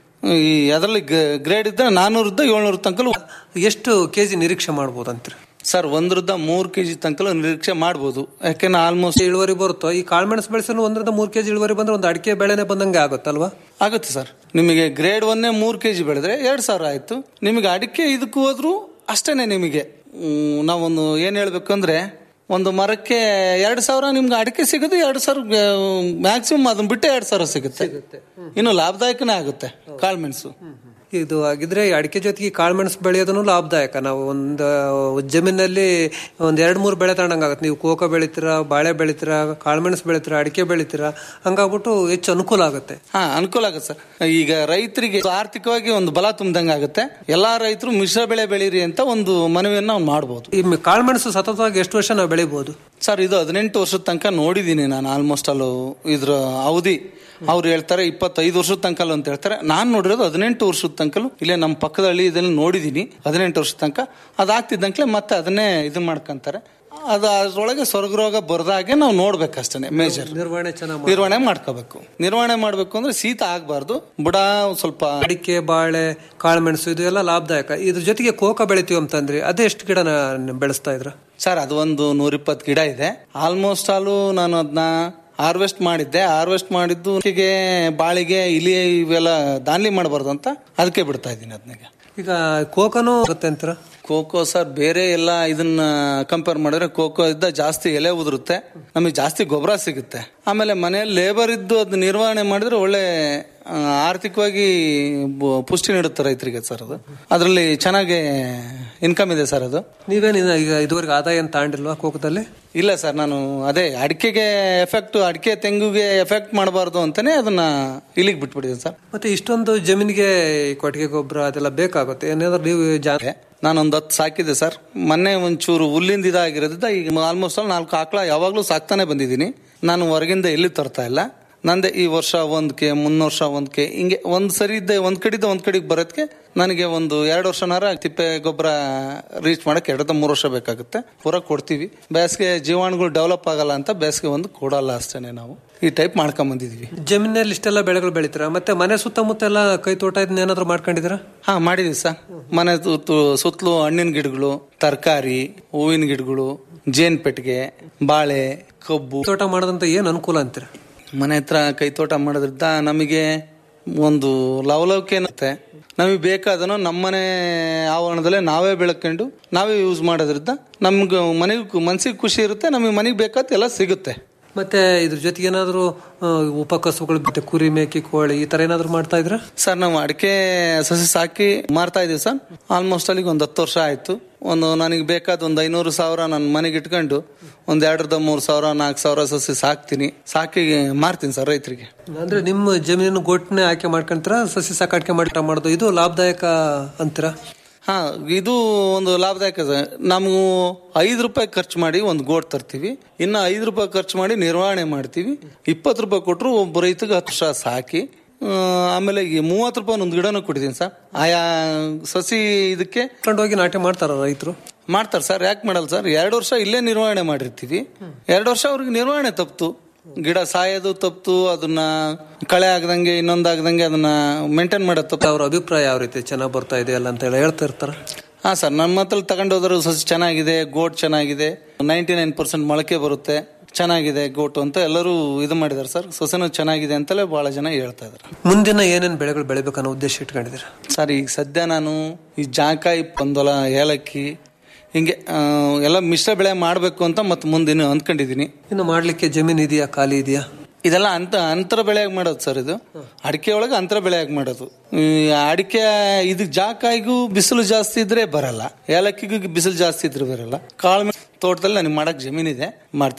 ಈ ಅದರಲ್ಲಿ ಗ್ರೇಡ್ ಇದ್ದ ನಾನೂರದ್ದು ಏಳ್ನೂರ ತನಕ ಎಷ್ಟು ಕೆಜಿ ನಿರೀಕ್ಷೆ ಮಾಡ್ಬೋದು ಅಂತೀರಿ ಸರ್ ಒಂದರದ ಮೂರು ಕೆಜಿ ತನಕ ನಿರೀಕ್ಷೆ ಮಾಡ್ಬೋದು ಯಾಕೆಂದ್ರೆ ಆಲ್ಮೋಸ್ಟ್ ಇಳುವರಿ ಬರುತ್ತೋ ಈ ಕಾಳುಮೆಣಸು ಬೆಳೆಸಲು ಒಂದರಿಂದ ಮೂರು ಕೆಜಿ ಇಳುವರಿ ಬಂದ್ರೆ ಒಂದು ಅಡಿಕೆ ಬೆಳೆನೆ ಬಂದಂಗೆ ಆಗುತ್ತಲ್ವಾ ಆಗುತ್ತೆ ಸರ್ ನಿಮಗೆ ಗ್ರೇಡ್ ಒನ್ನೇ ಮೂರು ಕೆಜಿ ಬೆಳೆದ್ರೆ ಎರಡ್ ಸಾವಿರ ಆಯ್ತು ನಿಮಗೆ ಅಡಿಕೆ ಇದಕ್ಕೂ ಹೋದ್ರು ಅಷ್ಟೇನೆ ನಿಮಗೆ ಹ್ಮ್, ನಾವೊಂದು ಏನ್ ಹೇಳ್ಬೇಕು ಅಂದ್ರೆ ಒಂದು ಮರಕ್ಕೆ ಎರಡ್ ಸಾವಿರ ನಿಮ್ಗೆ ಅಡಿಕೆ ಸಿಗುತ್ತೆ ಎರಡ್ ಸಾವಿರ ಮ್ಯಾಕ್ಸಿಮಮ್ ಅದನ್ನ ಬಿಟ್ಟು ಎರಡ್ ಸಾವಿರ ಸಿಗುತ್ತೆ ಇನ್ನು ಲಾಭದಾಯಕನೇ ಆಗುತ್ತೆ ಕಾಳುಮೆಣಸು ಇದು ಆಗಿದ್ರೆ ಈ ಅಡಿಕೆ ಜೊತೆಗೆ ಕಾಳುಮೆಣಸು ಬೆಳೆಯೋದನ್ನು ಲಾಭದಾಯಕ ನಾವು ಒಂದು ಜಮೀನಲ್ಲಿ ಒಂದ್ ಎರಡ್ ಮೂರು ಬೆಳೆ ತಗೊಂಡಂಗಾಗುತ್ತೆ ನೀವು ಕೋಕೋ ಬೆಳಿತೀರಾ ಬಾಳೆ ಬೆಳಿತೀರಾ ಕಾಳುಮೆಣಸು ಬೆಳಿತೀರಾ ಅಡಿಕೆ ಬೆಳಿತೀರಾ ಹಂಗಾಗ್ಬಿಟ್ಟು ಹೆಚ್ಚು ಅನುಕೂಲ ಆಗುತ್ತೆ ಹಾ ಅನುಕೂಲ ಆಗುತ್ತೆ ಸರ್ ಈಗ ರೈತರಿಗೆ ಆರ್ಥಿಕವಾಗಿ ಒಂದು ಬಲ ತುಂಬ್ದಂಗೆ ಆಗುತ್ತೆ ಎಲ್ಲಾ ರೈತರು ಮಿಶ್ರ ಬೆಳೆ ಬೆಳೀರಿ ಅಂತ ಒಂದು ಮನವಿಯನ್ನ ನಾವು ಮಾಡ್ಬೋದು ಈ ಕಾಳುಮೆಣಸು ಸತತವಾಗಿ ಎಷ್ಟು ವರ್ಷ ನಾವು ಬೆಳಿಬಹುದು ಸರ್ ಇದು ಹದಿನೆಂಟು ವರ್ಷದ ತನಕ ನೋಡಿದ್ದೀನಿ ನಾನು ಆಲ್ಮೋಸ್ಟ್ ಅಲ್ಲೂ ಇದ್ರ ಅವಧಿ ಅವ್ರು ಹೇಳ್ತಾರೆ ಇಪ್ಪತ್ತೈದು ವರ್ಷದ ತನಕ ಅಂತ ಹೇಳ್ತಾರೆ ನಾನು ನೋಡಿರೋದು ಹದಿನೆಂಟು ವರ್ಷದ ತನಕಲು ಇಲ್ಲೇ ನಮ್ಮ ಪಕ್ಕದ ಹಳ್ಳಿ ಇದನ್ನ ನೋಡಿದ್ದೀನಿ ಹದಿನೆಂಟು ವರ್ಷದ ತನಕ ಅದಾಗ್ತಿದ್ದಂಕ್ಲೆ ಮತ್ತೆ ಅದನ್ನೇ ಇದನ್ನ ಮಾಡ್ಕೊಂತಾರೆ ಅದು ಅದ್ರೊಳಗೆ ಸ್ವರ್ಗರೋಗ ಬರ್ದಾಗೆ ನಾವು ನೋಡ್ಬೇಕಷ್ಟೇ ಮೇಜರ್ ನಿರ್ವಹಣೆ ಚೆನ್ನಾಗಿ ನಿರ್ವಹಣೆ ಮಾಡ್ಕೋಬೇಕು ನಿರ್ವಹಣೆ ಮಾಡ್ಬೇಕು ಅಂದ್ರೆ ಶೀತ ಆಗ್ಬಾರ್ದು ಬುಡ ಸ್ವಲ್ಪ ಅಡಿಕೆ ಬಾಳೆ ಕಾಳುಮೆಣಸು ಇದು ಎಲ್ಲ ಲಾಭದಾಯಕ ಇದ್ರ ಜೊತೆಗೆ ಕೋಕ ಬೆಳಿತೀವಿ ಅಂತಂದ್ರಿ ಅದೇ ಎಷ್ಟು ಗಿಡನ ಬೆಳೆಸ್ತಾ ಇದ್ರ ಸರ್ ಅದು ಒಂದು ನೂರಿಪ್ಪತ್ತು ಗಿಡ ಇದೆ ಆಲ್ಮೋಸ್ಟ್ ಆಲು ನಾನು ಅದನ್ನ ಹಾರ್ವೆಸ್ಟ್ ಮಾಡಿದ್ದೆ ಹಾರ್ವೆಸ್ಟ್ ಮಾಡಿದ್ದು ಅಡಿಕೆಗೆ ಬಾಳಿಗೆ ಇಲಿ ಇವೆಲ್ಲ ದಾನ್ಲಿ ಮಾಡಬಾರ್ದು ಅಂತ ಅದಕ್ಕೆ ಬಿಡ್ತಾ ಇದ್ದೀನಿ ಅದನ್ನ ಈಗ ಕೋಕನೂ ಆಗುತ್ತೆ ಅಂತೀರ ಕೋಕೋ ಸರ್ ಬೇರೆ ಎಲ್ಲ ಇದನ್ನ ಕಂಪೇರ್ ಮಾಡಿದ್ರೆ ಕೋಕೋ ಇದ್ದ ಜಾಸ್ತಿ ಎಲೆ ಉದುರುತ್ತೆ ನಮಗೆ ಜಾಸ್ತಿ ಗೊಬ್ಬರ ಸಿಗುತ್ತೆ ಆಮೇಲೆ ಮನೆಯಲ್ಲಿ ಲೇಬರ್ ಇದ್ದು ಅದನ್ನ ನಿರ್ವಹಣೆ ಮಾಡಿದ್ರೆ ಒಳ್ಳೆ ಆ, ಆರ್ಥಿಕವಾಗಿ ಬು- ಪುಷ್ಟಿ ನೀಡುತ್ತೆ ರೈತರಿಗೆ ಸರ್ ಅದು ಅದರಲ್ಲಿ ಚೆನ್ನಾಗಿ ಇನ್ಕಮ್ ಇದೆ ಸರ್ ಅದು ನೀವೇನು ಈಗ ಇದುವರೆಗೆ ಆದಾಯ ಏನು ತಾಂಡಿಲ್ವಾ ಕೋಕದಲ್ಲಿ ಇಲ್ಲ ಸರ್ ನಾನು ಅದೇ ಅಡಿಕೆಗೆ ಎಫೆಕ್ಟ್ ಅಡಿಕೆ ತೆಂಗುಗೆ ಎಫೆಕ್ಟ್ ಮಾಡಬಾರ್ದು ಅಂತಾನೆ ಅದನ್ನ ಇಲ್ಲಿಗೆ ಬಿಟ್ಬಿಟ್ಟಿದ್ದೀನಿ ಸರ್ ಮತ್ತೆ ಇಷ್ಟೊಂದು ಜಮೀನಿಗೆ ಈ ಕೊಟ್ಟಿಗೆ ಗೊಬ್ಬರ ಅದೆಲ್ಲ ಬೇಕಾಗುತ್ತೆ ಏನಾದ್ರು ನೀವು ಜಾ ನಾನೊಂದು ಹತ್ತು ಸಾಕಿದೆ ಸರ್ ಮೊನ್ನೆ ಒಂಚೂರು ಹುಲ್ಲಿಂದ ಇದಾಗಿರೋದ್ರಿಂದ ಈಗ ಆಲ್ಮೋಸ್ಟ್ ಆಲ್ ನಾಲ್ಕು ಆಕಳ ಯಾವಾಗಲೂ ಸಾಕ್ತಾನೆ ಬಂದಿದ್ದೀನಿ ನಾನು ಹೊರಗಿಂದ ಎಲ್ಲಿ ತರ್ತಾ ಇಲ್ಲ ನಂದೆ ಈ ವರ್ಷ ಒಂದ್ಕೆ ಮುನ್ನ ವರ್ಷ ಒಂದ್ಕೆ ಹಿಂಗೆ ಒಂದ್ ಸರಿ ಇದ್ದೆ ಒಂದ್ ಕಡೆಯಿಂದ ಒಂದ್ ಕಡೆಗೆ ಬರೋದಕ್ಕೆ ನನಗೆ ಒಂದು ಎರಡು ವರ್ಷನಾರ ತಿಪ್ಪೆ ಗೊಬ್ಬರ ರೀಚ್ ಮಾಡಕ್ಕೆ ಎರಡು ಮೂರು ವರ್ಷ ಬೇಕಾಗುತ್ತೆ ಪೂರ ಕೊಡ್ತೀವಿ ಬೇಸಿಗೆ ಜೀವಾಣುಗಳು ಡೆವಲಪ್ ಆಗಲ್ಲ ಅಂತ ಬೇಸಿಗೆ ಒಂದು ಕೊಡಲ್ಲ ಅಷ್ಟೇನೆ ನಾವು ಈ ಟೈಪ್ ಮಾಡ್ಕೊಂಡ್ ಬಂದಿದೀವಿ ಜಮೀನಲ್ಲಿ ಇಷ್ಟೆಲ್ಲ ಬೆಳೆಗಳು ಬೆಳಿತೀರಾ ಮತ್ತೆ ಮನೆ ಸುತ್ತಮುತ್ತ ಎಲ್ಲ ಕೈ ತೋಟ ಇದನ್ನ ಏನಾದ್ರು ಮಾಡ್ಕೊಂಡಿದ್ದೀರಾ ಹಾ ಮಾಡಿದೀವಿ ಸರ್ ಮನೆ ಸುತ್ತು ಸುತ್ತಲೂ ಹಣ್ಣಿನ ಗಿಡಗಳು ತರಕಾರಿ ಹೂವಿನ ಗಿಡಗಳು ಜೇನ್ ಪೆಟ್ಟಿಗೆ ಬಾಳೆ ಕಬ್ಬು ತೋಟ ಮಾಡೋದಂತ ಏನ್ ಅನುಕೂಲ ಅಂತೀರಾ ಮನೆ ಹತ್ರ ಕೈ ತೋಟ ಮಾಡೋದ್ರಿಂದ ನಮಗೆ ಒಂದು ಲವಲವಿಕೆ ಇರುತ್ತೆ ನಮಗೆ ಬೇಕಾದನು ನಮ್ಮನೆ ಆವರಣದಲ್ಲೇ ನಾವೇ ಬೆಳ್ಕೊಂಡು ನಾವೇ ಯೂಸ್ ಮಾಡೋದ್ರಿಂದ ನಮ್ಗೆ ಮನೆಗೆ ಮನ್ಸಿಗೆ ಖುಷಿ ಇರುತ್ತೆ ನಮಗೆ ಮನೆಗೆ ಬೇಕಾದ ಎಲ್ಲ ಸಿಗುತ್ತೆ ಮತ್ತೆ ಇದ್ರ ಜೊತೆಗೆ ಏನಾದ್ರು ಆ, ಉಪಕಸುಗಳು ಮತ್ತೆ ಕುರಿ ಮೇಕೆ ಕೋಳಿ ಈ ತರ ಏನಾದ್ರು ಮಾಡ್ತಾ ಇದ್ರ ಸರ್ ನಾವು ಅಡಿಕೆ ಸಸಿ ಸಾಕಿ ಮಾರ್ತಾ ಇದೀವಿ ಸರ್ ಆಲ್ಮೋಸ್ಟ್ ಅಲ್ಲಿಗೆ ಒಂದು ಹತ್ತು ವರ್ಷ ಆಯ್ತು ಒಂದು ನನಗೆ ಬೇಕಾದ ಒಂದು ಐನೂರು ಸಾವಿರ ನನ್ನ ಮನೆಗೆ ಇಟ್ಕೊಂಡು ಒಂದ್ ಎರಡರದ ಮೂರು ಸಾವಿರ ನಾಲ್ಕು ಸಾವಿರ ಸಸಿ ಸಾಕ್ತೀನಿ ಸಾಕಿ ಮಾರ್ತೀನಿ ಸರ್ ರೈತರಿಗೆ ಅಂದ್ರೆ ನಿಮ್ಮ ಜಮೀನು ಗೊಟ್ಟನೆ ಆಯ್ಕೆ ಮಾಡ್ಕೊಂತೀರಾ ಸಸಿ ಸಾಕಾಣಿಕೆ ಮಾಡಿ ಮಾಡೋದು ಇದು ಲಾಭದಾಯಕ ಅಂತೀರಾ ಹಾ ಇದು ಒಂದು ಲಾಭದಾಯಕ ಸರ್. ನಮಗೂ ಐದು ರೂಪಾಯಿ ಖರ್ಚು ಮಾಡಿ ಒಂದು ಗೋಟ್ ತರ್ತೀವಿ ಇನ್ನು ಐದು ರೂಪಾಯಿ ಖರ್ಚು ಮಾಡಿ ನಿರ್ವಹಣೆ ಮಾಡ್ತೀವಿ ಇಪ್ಪತ್ತು ರೂಪಾಯಿ ಕೊಟ್ಟರು ಒಬ್ಬ ರೈತಗೆ ಹತ್ತು ವರ್ಷ ಸಾಕಿ ಆ, ಆಮೇಲೆ ಈ ಮೂವತ್ತು ರೂಪಾಯಿ ಒಂದು ಗಿಡನೂ ಕೊಟ್ಟಿದ್ದೀನಿ ಸರ್ ಆಯಾ ಸಸಿ ಇದಕ್ಕೆ ಹೋಗಿ ನಾಟಿ ಮಾಡ್ತಾರ ರೈತರು ಮಾಡ್ತಾರೆ ಸರ್ ಯಾಕೆ ಮಾಡಲ್ಲ ಸರ್ ಎರಡು ವರ್ಷ ಇಲ್ಲೇ ನಿರ್ವಹಣೆ ಮಾಡಿರ್ತೀವಿ ಎರಡು ವರ್ಷ ಅವ್ರಿಗೆ ನಿರ್ವಹಣೆ ತಪ್ತು ಗಿಡ ಸಾಯೋದು ತಪ್ತು ಅದನ್ನ ಕಳೆ ಆಗದಂಗೆ ಇನ್ನೊಂದಾಗದಂಗೆ ಅದನ್ನ ಮೇಂಟೈನ್ ಮಾಡೋದು ತಪ್ಪು ಅವ್ರ ಅಭಿಪ್ರಾಯ ಯಾವ ರೀತಿ ಚೆನ್ನಾಗಿ ಬರ್ತಾ ಇದೆ ಅಲ್ಲ ಅಂತ ಹೇಳಿ ಹೇಳ್ತಾ ಇರ್ತಾರ ಹಾ ಸರ್ ನಮ್ಮ ಹತ್ರ ತಗೊಂಡು ಹೋದ್ರು ಸಸಿ ಚೆನ್ನಾಗಿದೆ ಗೋಟ್ ಚೆನ್ನಾಗಿದೆ ನೈಂಟಿ ನೈನ್ ಪರ್ಸೆಂಟ್ ಮೊಳಕೆ ಬರುತ್ತೆ ಚೆನ್ನಾಗಿದೆ ಗೋಟು ಅಂತ ಎಲ್ಲರೂ ಇದು ಮಾಡಿದಾರೆ ಸರ್ ಸೊಸೆನೂ ಚೆನ್ನಾಗಿದೆ ಅಂತಲೇ ಬಹಳ ಜನ ಹೇಳ್ತಾ ಇದಾರೆ ಮುಂದಿನ ಏನೇನ್ ಬೆಳೆಗಳು ಬೆಳಿಬೇಕನ್ನೋ ಉದ್ದೇಶ ಇಟ್ಕೊಂಡಿದ್ದೀರಾ ಸರ್ ಈಗ ಸದ್ಯ ನಾನು ಈ ಜಾಕಾಯಿ ಪಂದೊಲ ಏಲಕ್ಕಿ ಹಿಂಗೆ ಆ, ಎಲ್ಲ ಮಿಶ್ರ ಬೆಳೆ ಮಾಡಬೇಕು ಅಂತ ಮತ್ತೆ ಮುಂದಿನ ಅಂದ್ಕೊಂಡಿದ್ದೀನಿ ಇನ್ನು ಮಾಡ್ಲಿಕ್ಕೆ ಜಮೀನ್ ಇದೆಯಾ ಖಾಲಿ ಇದೆಯಾ ಇದೆಲ್ಲ ಅಂತ ಅಂತರ ಬೆಳೆಯಾಗಿ ಮಾಡೋದು ಸರ್ ಇದು ಅಡಿಕೆ ಒಳಗೆ ಅಂತರ ಬೆಳೆಯಾಗಿ ಮಾಡೋದು ಈ ಅಡಿಕೆ ಇದು ಜಾಕಾಯಿಗೂ ಬಿಸಿಲು ಜಾಸ್ತಿ ಇದ್ರೆ ಬರಲ್ಲ ಏಲಕ್ಕಿಗೂ ಬಿಸಿಲು ಜಾಸ್ತಿ ಇದ್ರೆ ಬರಲ್ಲ ಕಾಳು ತೋಟದಲ್ಲಿ ನನಗೆ ಮಾಡಕ್ ಜಮೀನಿದೆ ಮಾಡ್ತೀನಿ ಸರ್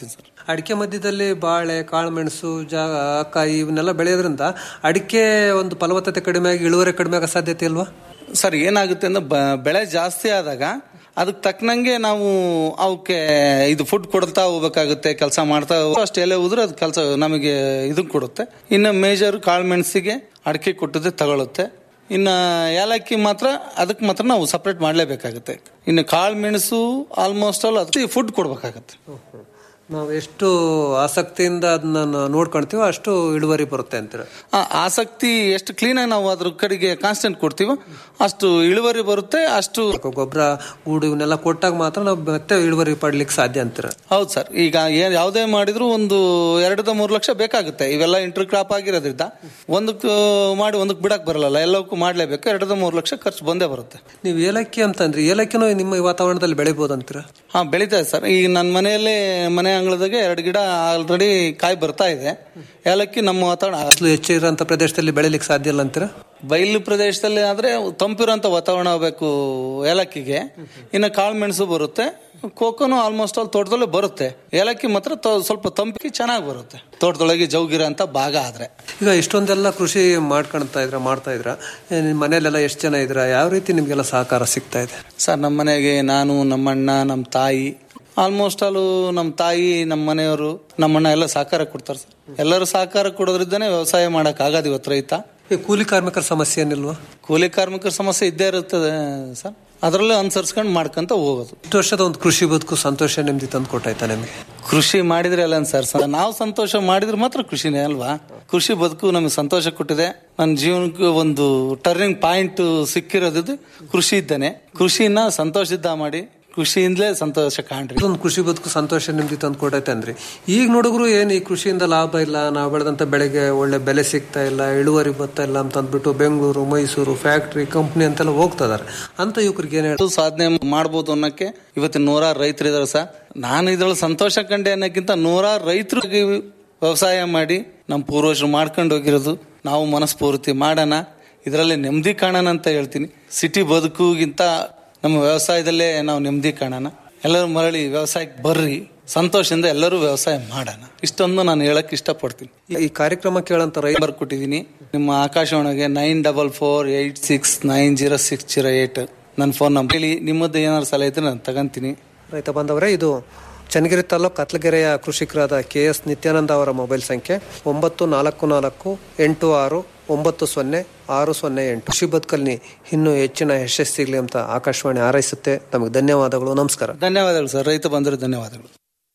ಅಡಿಕೆ ಮಧ್ಯದಲ್ಲಿ ಬಾಳೆ ಕಾಳುಮೆಣಸು ಜಾ ಕಾಯಿ ಇವನ್ನೆಲ್ಲ ಬೆಳೆಯೋದ್ರಿಂದ ಅಡಿಕೆ ಒಂದು ಫಲವತ್ತತೆ ಕಡಿಮೆ ಆಗಿ ಇಳುವರಿ ಕಡಿಮೆ ಆಗೋ ಸಾಧ್ಯತೆ ಇಲ್ವಾ ಸರ್ ಏನಾಗುತ್ತೆ ಅಂದ್ರೆ ಬ- ಬೆಳೆ ಜಾಸ್ತಿ ಆದಾಗ ಅದಕ್ಕೆ ತಕ್ಕನಂಗೆ ನಾವು ಅವಕ್ಕೆ ಇದು ಫುಡ್ ಕೊಡ್ತಾ ಹೋಗ್ಬೇಕಾಗುತ್ತೆ ಕೆಲಸ ಮಾಡ್ತಾ ಹೋಗ್- ಅಷ್ಟು ಎಲೆ ಉದ್ರೆ ಅದು ಕೆಲಸ ನಮಗೆ ಇದು ಕೊಡುತ್ತೆ ಇನ್ನು ಮೇಜರ್ ಕಾಳು ಮೆಣಸಿಗೆ ಅಡಿಕೆ ಕೊಟ್ಟದೆ ತಗೊಳುತ್ತೆ ಇನ್ನು ಏಲಕ್ಕಿ ಮಾತ್ರ ಅದಕ್ಕೆ ಮಾತ್ರ ನಾವು ಸಪ್ರೇಟ್ ಮಾಡಲೇಬೇಕಾಗುತ್ತೆ ಇನ್ನು ಕಾಳು ಮೆಣಸು ಆಲ್ಮೋಸ್ಟ್ ಆಲ್ ಅದಕ್ಕೆ ಫುಡ್ ಕೊಡ್ಬೇಕಾಗತ್ತೆ ನಾವು ಎಷ್ಟು ಆಸಕ್ತಿಯಿಂದ ಅದನ್ನ ನಾವು ನೋಡ್ಕೊಳ್ತೀವೋ ಅಷ್ಟು ಇಳುವರಿ ಬರುತ್ತೆ ಅಂತೀರ ಆ ಆಸಕ್ತಿ ಎಷ್ಟು ಕ್ಲೀನಾಗಿ ನಾವು ಅದ್ರ ಕಡೆಗೆ ಕಾನ್ಸ್ಟೆಂಟ್ ಕೊಡ್ತೀವೋ ಅಷ್ಟು ಇಳುವರಿ ಬರುತ್ತೆ ಅಷ್ಟು ಗೊಬ್ಬರ ಗೂಡು ಇವನ್ನೆಲ್ಲ ಕೊಟ್ಟಾಗ ಮಾತ್ರ ನಾವು ಮತ್ತೆ ಇಳುವರಿ ಪಡ್ಲಿಕ್ಕೆ ಸಾಧ್ಯ ಅಂತೀರ ಹೌದು ಸರ್ ಈಗ ಏನ್ ಯಾವುದೇ ಮಾಡಿದ್ರು ಒಂದು ಎರಡದ ಮೂರು ಲಕ್ಷ ಬೇಕಾಗುತ್ತೆ ಇವೆಲ್ಲ ಇಂಟರ್ ಕ್ರಾಪ್ ಆಗಿರೋದ್ರಿಂದ ಒಂದಕ್ಕೆ ಮಾಡಿ ಒಂದಕ್ಕೆ ಬಿಡಕ್ ಬರಲ್ಲ ಎಲ್ಲಕ್ಕೂ ಮಾಡ್ಲೇಬೇಕು ಎರಡದ ಮೂರು ಲಕ್ಷ ಖರ್ಚು ಬಂದೇ ಬರುತ್ತೆ ನೀವು ಏಲಕ್ಕಿ ಅಂತಂದ್ರಿ ಏಲಕ್ಕಿನೂ ನಿಮ್ಮ ಈ ವಾತಾವರಣದಲ್ಲಿ ಬೆಳಿಬೋದು ಅಂತೀರ ಹಾ ಬೆಳೀತಾ ಇದೆ ಸರ್ ಈಗ ನನ್ನ ಮನೆಯಲ್ಲೇ ಮನೆ ಅಂಗಳದಾಗೆ ಎರಡು ಗಿಡ ಆಲ್ರೆಡಿ ಕಾಯಿ ಬರ್ತಾ ಇದೆ ಏಲಕ್ಕಿ ನಮ್ಮ ವಾತಾವರಣ ಬಿಸಿಲು ಹೆಚ್ಚು ಇರೋಂಥ ಪ್ರದೇಶದಲ್ಲಿ ಬೆಳಿಲಿಕ್ಕೆ ಸಾಧ್ಯ ಇಲ್ಲ ಅಂತೀರ ಬಯಲು ಪ್ರದೇಶದಲ್ಲಿ ಆದ್ರೆ ತಂಪಿರೋಂಥ ವಾತಾವರಣ ಬೇಕು ಏಲಕ್ಕಿಗೆ ಇನ್ನು ಕಾಳು ಮೆಣಸು ಬರುತ್ತೆ ಕೋಕೋನು ಆಲ್ಮೋಸ್ಟ್ ಆಲ್ ತೋಟದಲ್ಲೇ ಬರುತ್ತೆ ಏಲಕ್ಕಿ ಮಾತ್ರ ತ- ಸ್ವಲ್ಪ ತಂಪಿ ಚೆನ್ನಾಗಿ ಬರುತ್ತೆ ತೋಟದೊಳಗೆ ಜೌಗಿರೋ ಅಂತ ಭಾಗ ಆದ್ರೆ ಈಗ ಇಷ್ಟೊಂದೆಲ್ಲ ಕೃಷಿ ಮಾಡ್ಕೊಳ್ತಾ ಇದ್ರ ಮಾಡ್ತಾ ಇದ್ರ ಏ, ನಿಮ್ ಮನೇಲೆಲ್ಲ ಎಷ್ಟು ಜನ ಇದ್ರ ಯಾವ ರೀತಿ ನಿಮ್ಗೆಲ್ಲ ಸಹಕಾರ ಸಿಗ್ತಾ ಇದೆ ಸರ್ ನಮ್ಮ ಮನೆಗೆ ನಾನು ನಮ್ಮಣ್ಣ ನಮ್ಮ ತಾಯಿ ಆಲ್ಮೋಸ್ಟ್ ಆಲು ನಮ್ಮ ತಾಯಿ ನಮ್ಮ ಮನೆಯವರು ನಮ್ಮಣ್ಣ ಎಲ್ಲ ಸಹಕಾರ ಕೊಡ್ತಾರೆ ಸರ್ ಎಲ್ಲರೂ ಸಹಕಾರ ಕೊಡೋದ್ರಿಂದನೇ ವ್ಯವಸಾಯ ಮಾಡಕ್ ಆಗೋದು ಇವತ್ತು ರೈತ ಈ ಕೂಲಿ ಕಾರ್ಮಿಕರ ಸಮಸ್ಯೆ ಏನಿಲ್ವಾ ಕೂಲಿ ಕಾರ್ಮಿಕರ ಸಮಸ್ಯೆ ಇದ್ದೇ ಇರುತ್ತದೆ ಸರ್ ಅದರಲ್ಲೇ ಅನುಸರಿಸ್ಕೊಂಡು ಮಾಡ್ಕೊಂತ ಹೋಗೋದು ಇಷ್ಟು ವರ್ಷದ ಒಂದು ಕೃಷಿ ಬದುಕು ಸಂತೋಷ ನೆಮ್ಮದಿ ತಂದು ಕೊಟ್ಟಾಯ್ತಾ ನಿಮಗೆ ಕೃಷಿ ಮಾಡಿದ್ರೆ ಅಲ್ಲ ಸರ್ ಸ- ನಾವು ಸಂತೋಷ ಮಾಡಿದ್ರೆ ಮಾತ್ರ ಕೃಷಿನೇ ಅಲ್ವಾ ಕೃಷಿ ಬದುಕು ನಮಗೆ ಸಂತೋಷ ಕೊಟ್ಟಿದೆ ನನ್ನ ಜೀವನಕ್ಕೆ ಒಂದು ಟರ್ನಿಂಗ್ ಪಾಯಿಂಟ್ ಸಿಕ್ಕಿರೋದು ಕೃಷಿ ಇದ್ದಾನೆ ಕೃಷಿನ ಸಂತೋಷದಿಂದ ಮಾಡಿ ಕೃಷಿಯಿಂದಲೇ ಸಂತೋಷ ಕಾಣ್ರಿ ಒಂದು ಕೃಷಿ ಬದುಕು ಸಂತೋಷ ನೆಮ್ಮದಿ ತಂದು ಕೊಟ್ಟೈತೆ ಅಂದ್ರಿ ಈಗ ನೋಡಿದ್ರು ಏನು ಈ ಕೃಷಿಯಿಂದ ಲಾಭ ಇಲ್ಲ ನಾವು ಬೆಳೆದಂತ ಬೆಳೆಗೆ ಒಳ್ಳೆ ಬೆಲೆ ಸಿಗ್ತಾ ಇಲ್ಲ ಇಳುವರಿ ಬರ್ತಾ ಇಲ್ಲ ಅಂತ ಅಂದ್ಬಿಟ್ಟು ಬೆಂಗಳೂರು ಮೈಸೂರು ಫ್ಯಾಕ್ಟ್ರಿ ಕಂಪ್ನಿ ಅಂತೆಲ್ಲ ಹೋಗ್ತಾ ಇದಾರೆ ಅಂತ ಯುವಕರಿಗೆ ಏನ್ ಎಷ್ಟು ಸಾಧನೆ ಮಾಡ್ಬೋದು ಅನ್ನೋಕ್ಕೆ ಇವತ್ತಿನ ನೂರಾರು ರೈತರು ಇದಾರೆ ಸರ್ ನಾನು ಇದ್ರಲ್ಲಿ ಸಂತೋಷ ಕಂಡೆ ಅನ್ನೋಕ್ಕಿಂತ ನೂರಾರು ರೈತರು ವ್ಯವಸಾಯ ಮಾಡಿ ನಮ್ಮ ಪೂರ್ವಜರು ಮಾಡ್ಕೊಂಡು ಹೋಗಿರೋದು ನಾವು ಮನಸ್ಫೂರ್ತಿ ಮಾಡೋಣ ಇದರಲ್ಲಿ ನೆಮ್ಮದಿ ಕಾಣೋಣ ಅಂತ ಹೇಳ್ತೀನಿ ಸಿಟಿ ಬದುಕುಗಿಂತ ನಮ್ಮ ವ್ಯವಸಾಯದಲ್ಲೇ ನಾವು ನೆಮ್ಮದಿ ಕಾಣೋಣ ಎಲ್ಲರೂ ಮರಳಿ ವ್ಯವಸಾಯಕ್ಕೆ ಬರ್ರಿ ಸಂತೋಷದಿಂದ ಎಲ್ಲರೂ ವ್ಯವಸಾಯ ಮಾಡೋಣ ಇಷ್ಟೊಂದು ನಾನು ಹೇಳಕ್ ಇಷ್ಟಪಡ್ತೀನಿ ಈ ಕಾರ್ಯಕ್ರಮ ಕೇಳಂತ ರೈತ ನಂಬರ್ ಕೊಟ್ಟಿದ್ದೀನಿ ನಿಮ್ಮ ಆಕಾಶವಾಣಿಗೆ nine double four eight six nine zero six zero eight ನನ್ನ ಫೋನ್ ನಂಬರ್ ಹೇಳಿ ನಿಮ್ಮದು ಏನಾದ್ರು ಸಲಹೆ ಇದ್ರೆ ನಾನು ತಗೊಂತೀನಿ ರೈತ ಬಾಂಧವರೇ ಇದು ಚನ್ನಗಿರಿ ತಾಲೂಕು ಕತ್ಲಗೆರೆಯ ಕೃಷಿಕರಾದ ಕೆ ಎಸ್ ನಿತ್ಯಾನಂದ ಅವರ ಮೊಬೈಲ್ ಸಂಖ್ಯೆ ಒಂಬತ್ತು ನಾಲ್ಕು ನಾಲ್ಕು ಎಂಟು ಆರು ಒಂಬತ್ತು ಸೊನ್ನೆ ಆರು ಸೊನ್ನೆ ಎಂಟು ಕೃಷಿ ಬದುಕಲ್ಲಿ ಇನ್ನೂ ಹೆಚ್ಚಿನ ಯಶಸ್ಸು ಸಿಗಲಿ ಅಂತ ಆಕಾಶವಾಣಿ ಹಾರೈಸುತ್ತೆ ನಮಗೆ ಧನ್ಯವಾದಗಳು ನಮಸ್ಕಾರ ಧನ್ಯವಾದಗಳು ಸರ್ ರೈತ ಬಂದರು ಧನ್ಯವಾದಗಳು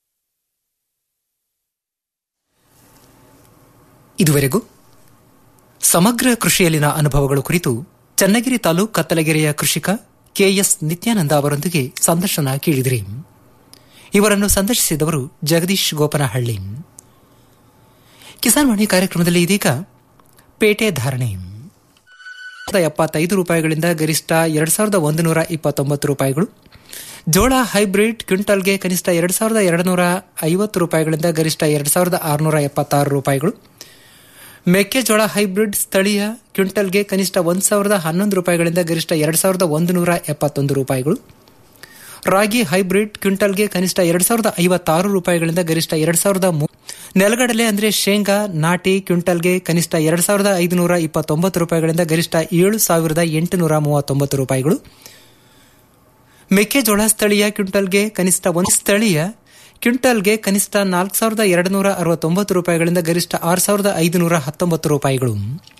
ಇದುವರೆಗೂ ಸಮಗ್ರ ಕೃಷಿಯಲ್ಲಿನ ಅನುಭವಗಳು ಕುರಿತು ಚನ್ನಗಿರಿ ತಾಲೂಕು ಕತ್ತಲಗೆರೆಯ ಕೃಷಿಕ ಕೆಎಸ್ ನಿತ್ಯಾನಂದ ಅವರೊಂದಿಗೆ ಸಂದರ್ಶನ ಕೇಳಿದಿರಿ ಇವರನ್ನು ಸಂದರ್ಶಿಸಿದವರು ಜಗದೀಶ್ ಗೋಪನಹಳ್ಳಿ ಕಿಸಾನ್ ವಾಣಿ ಕಾರ್ಯಕ್ರಮದಲ್ಲಿ ಇದೀಗ ಪೇಟೆ ಧಾರಣೆ ಎಪ್ಪತ್ತೈದು ರೂಪಾಯಿಗಳಿಂದ ಗರಿಷ್ಠ ಎರಡ್ ಸಾವಿರದ ಒಂದು ನೂರ ಇಪ್ಪತ್ತೊಂಬತ್ತು ರೂಪಾಯಿಗಳು ಜೋಳ ಹೈಬ್ರಿಡ್ ಕ್ವಿಂಟಲ್ಗೆ ಕನಿಷ್ಠ ಎರಡ್ ಸಾವಿರದ ಎರಡು ನೂರ ಐವತ್ತು ರೂಪಾಯಿಗಳಿಂದ ಗರಿಷ್ಠ ಎರಡ್ ಸಾವಿರದ ಆರುನೂರ ಎಪ್ಪತ್ತಾರು ರೂಪಾಯಿಗಳು ಮೆಕ್ಕೆಜೋಳ ಹೈಬ್ರಿಡ್ ಸ್ಥಳೀಯ ಕ್ವಿಂಟಲ್ಗೆ ಕನಿಷ್ಠ ಒಂದು ಸಾವಿರದ ಹನ್ನೊಂದು ರೂಪಾಯಿಗಳಿಂದ ಗರಿಷ್ಠ ಎರಡು ಸಾವಿರದ ಒಂದು ನೂರ ಎಪ್ಪತ್ತೊಂದು ರೂಪಾಯಿಗಳು ರಾಗಿ ಹೈಬ್ರಿಡ್ ಕ್ವಿಂಟಲ್ಗೆ ಕನಿಷ್ಠ ಎರಡು ಸಾವಿರದ ಐವತ್ತಾರು ರೂಪಾಯಿಗಳಿಂದ ಗರಿಷ್ಠ ಎರಡು ಸಾವಿರದ ನೆಲಗಡಲೆ ಅಂದರೆ ಶೇಂಗಾ ನಾಟಿ ಕ್ವಿಂಟಲ್ಗೆ ಕನಿಷ್ಠ ಎರಡು ಸಾವಿರದ ಐದುನೂರ ಇಪ್ಪತ್ತೊಂಬತ್ತು ರೂಪಾಯಿಗಳಿಂದ ಗರಿಷ್ಠ ಏಳು ಸಾವಿರದ ಎಂಟುನೂರ ಮೂವತ್ತೊಂಬತ್ತು ರೂಪಾಯಿಗಳು ಮೆಕ್ಕೆಜೋಳ ಸ್ಥಳೀಯ ಕ್ವಿಂಟಲ್ಗೆ ಕನಿಷ್ಠ ಒಂದು ಸ್ಥಳೀಯ ಕ್ವಿಂಟಲ್ಗೆ ಕನಿಷ್ಠ ನಾಲ್ಕು ಸಾವಿರದ ಎರಡು ನೂರ ಅರವತ್ತೊಂಬತ್ತು ರೂಪಾಯಿಗಳಿಂದ ಗರಿಷ್ಠ ಆರು ಸಾವಿರದ ಐದುನೂರ ಹತ್ತೊಂಬತ್ತು ರೂಪಾಯಿಗಳು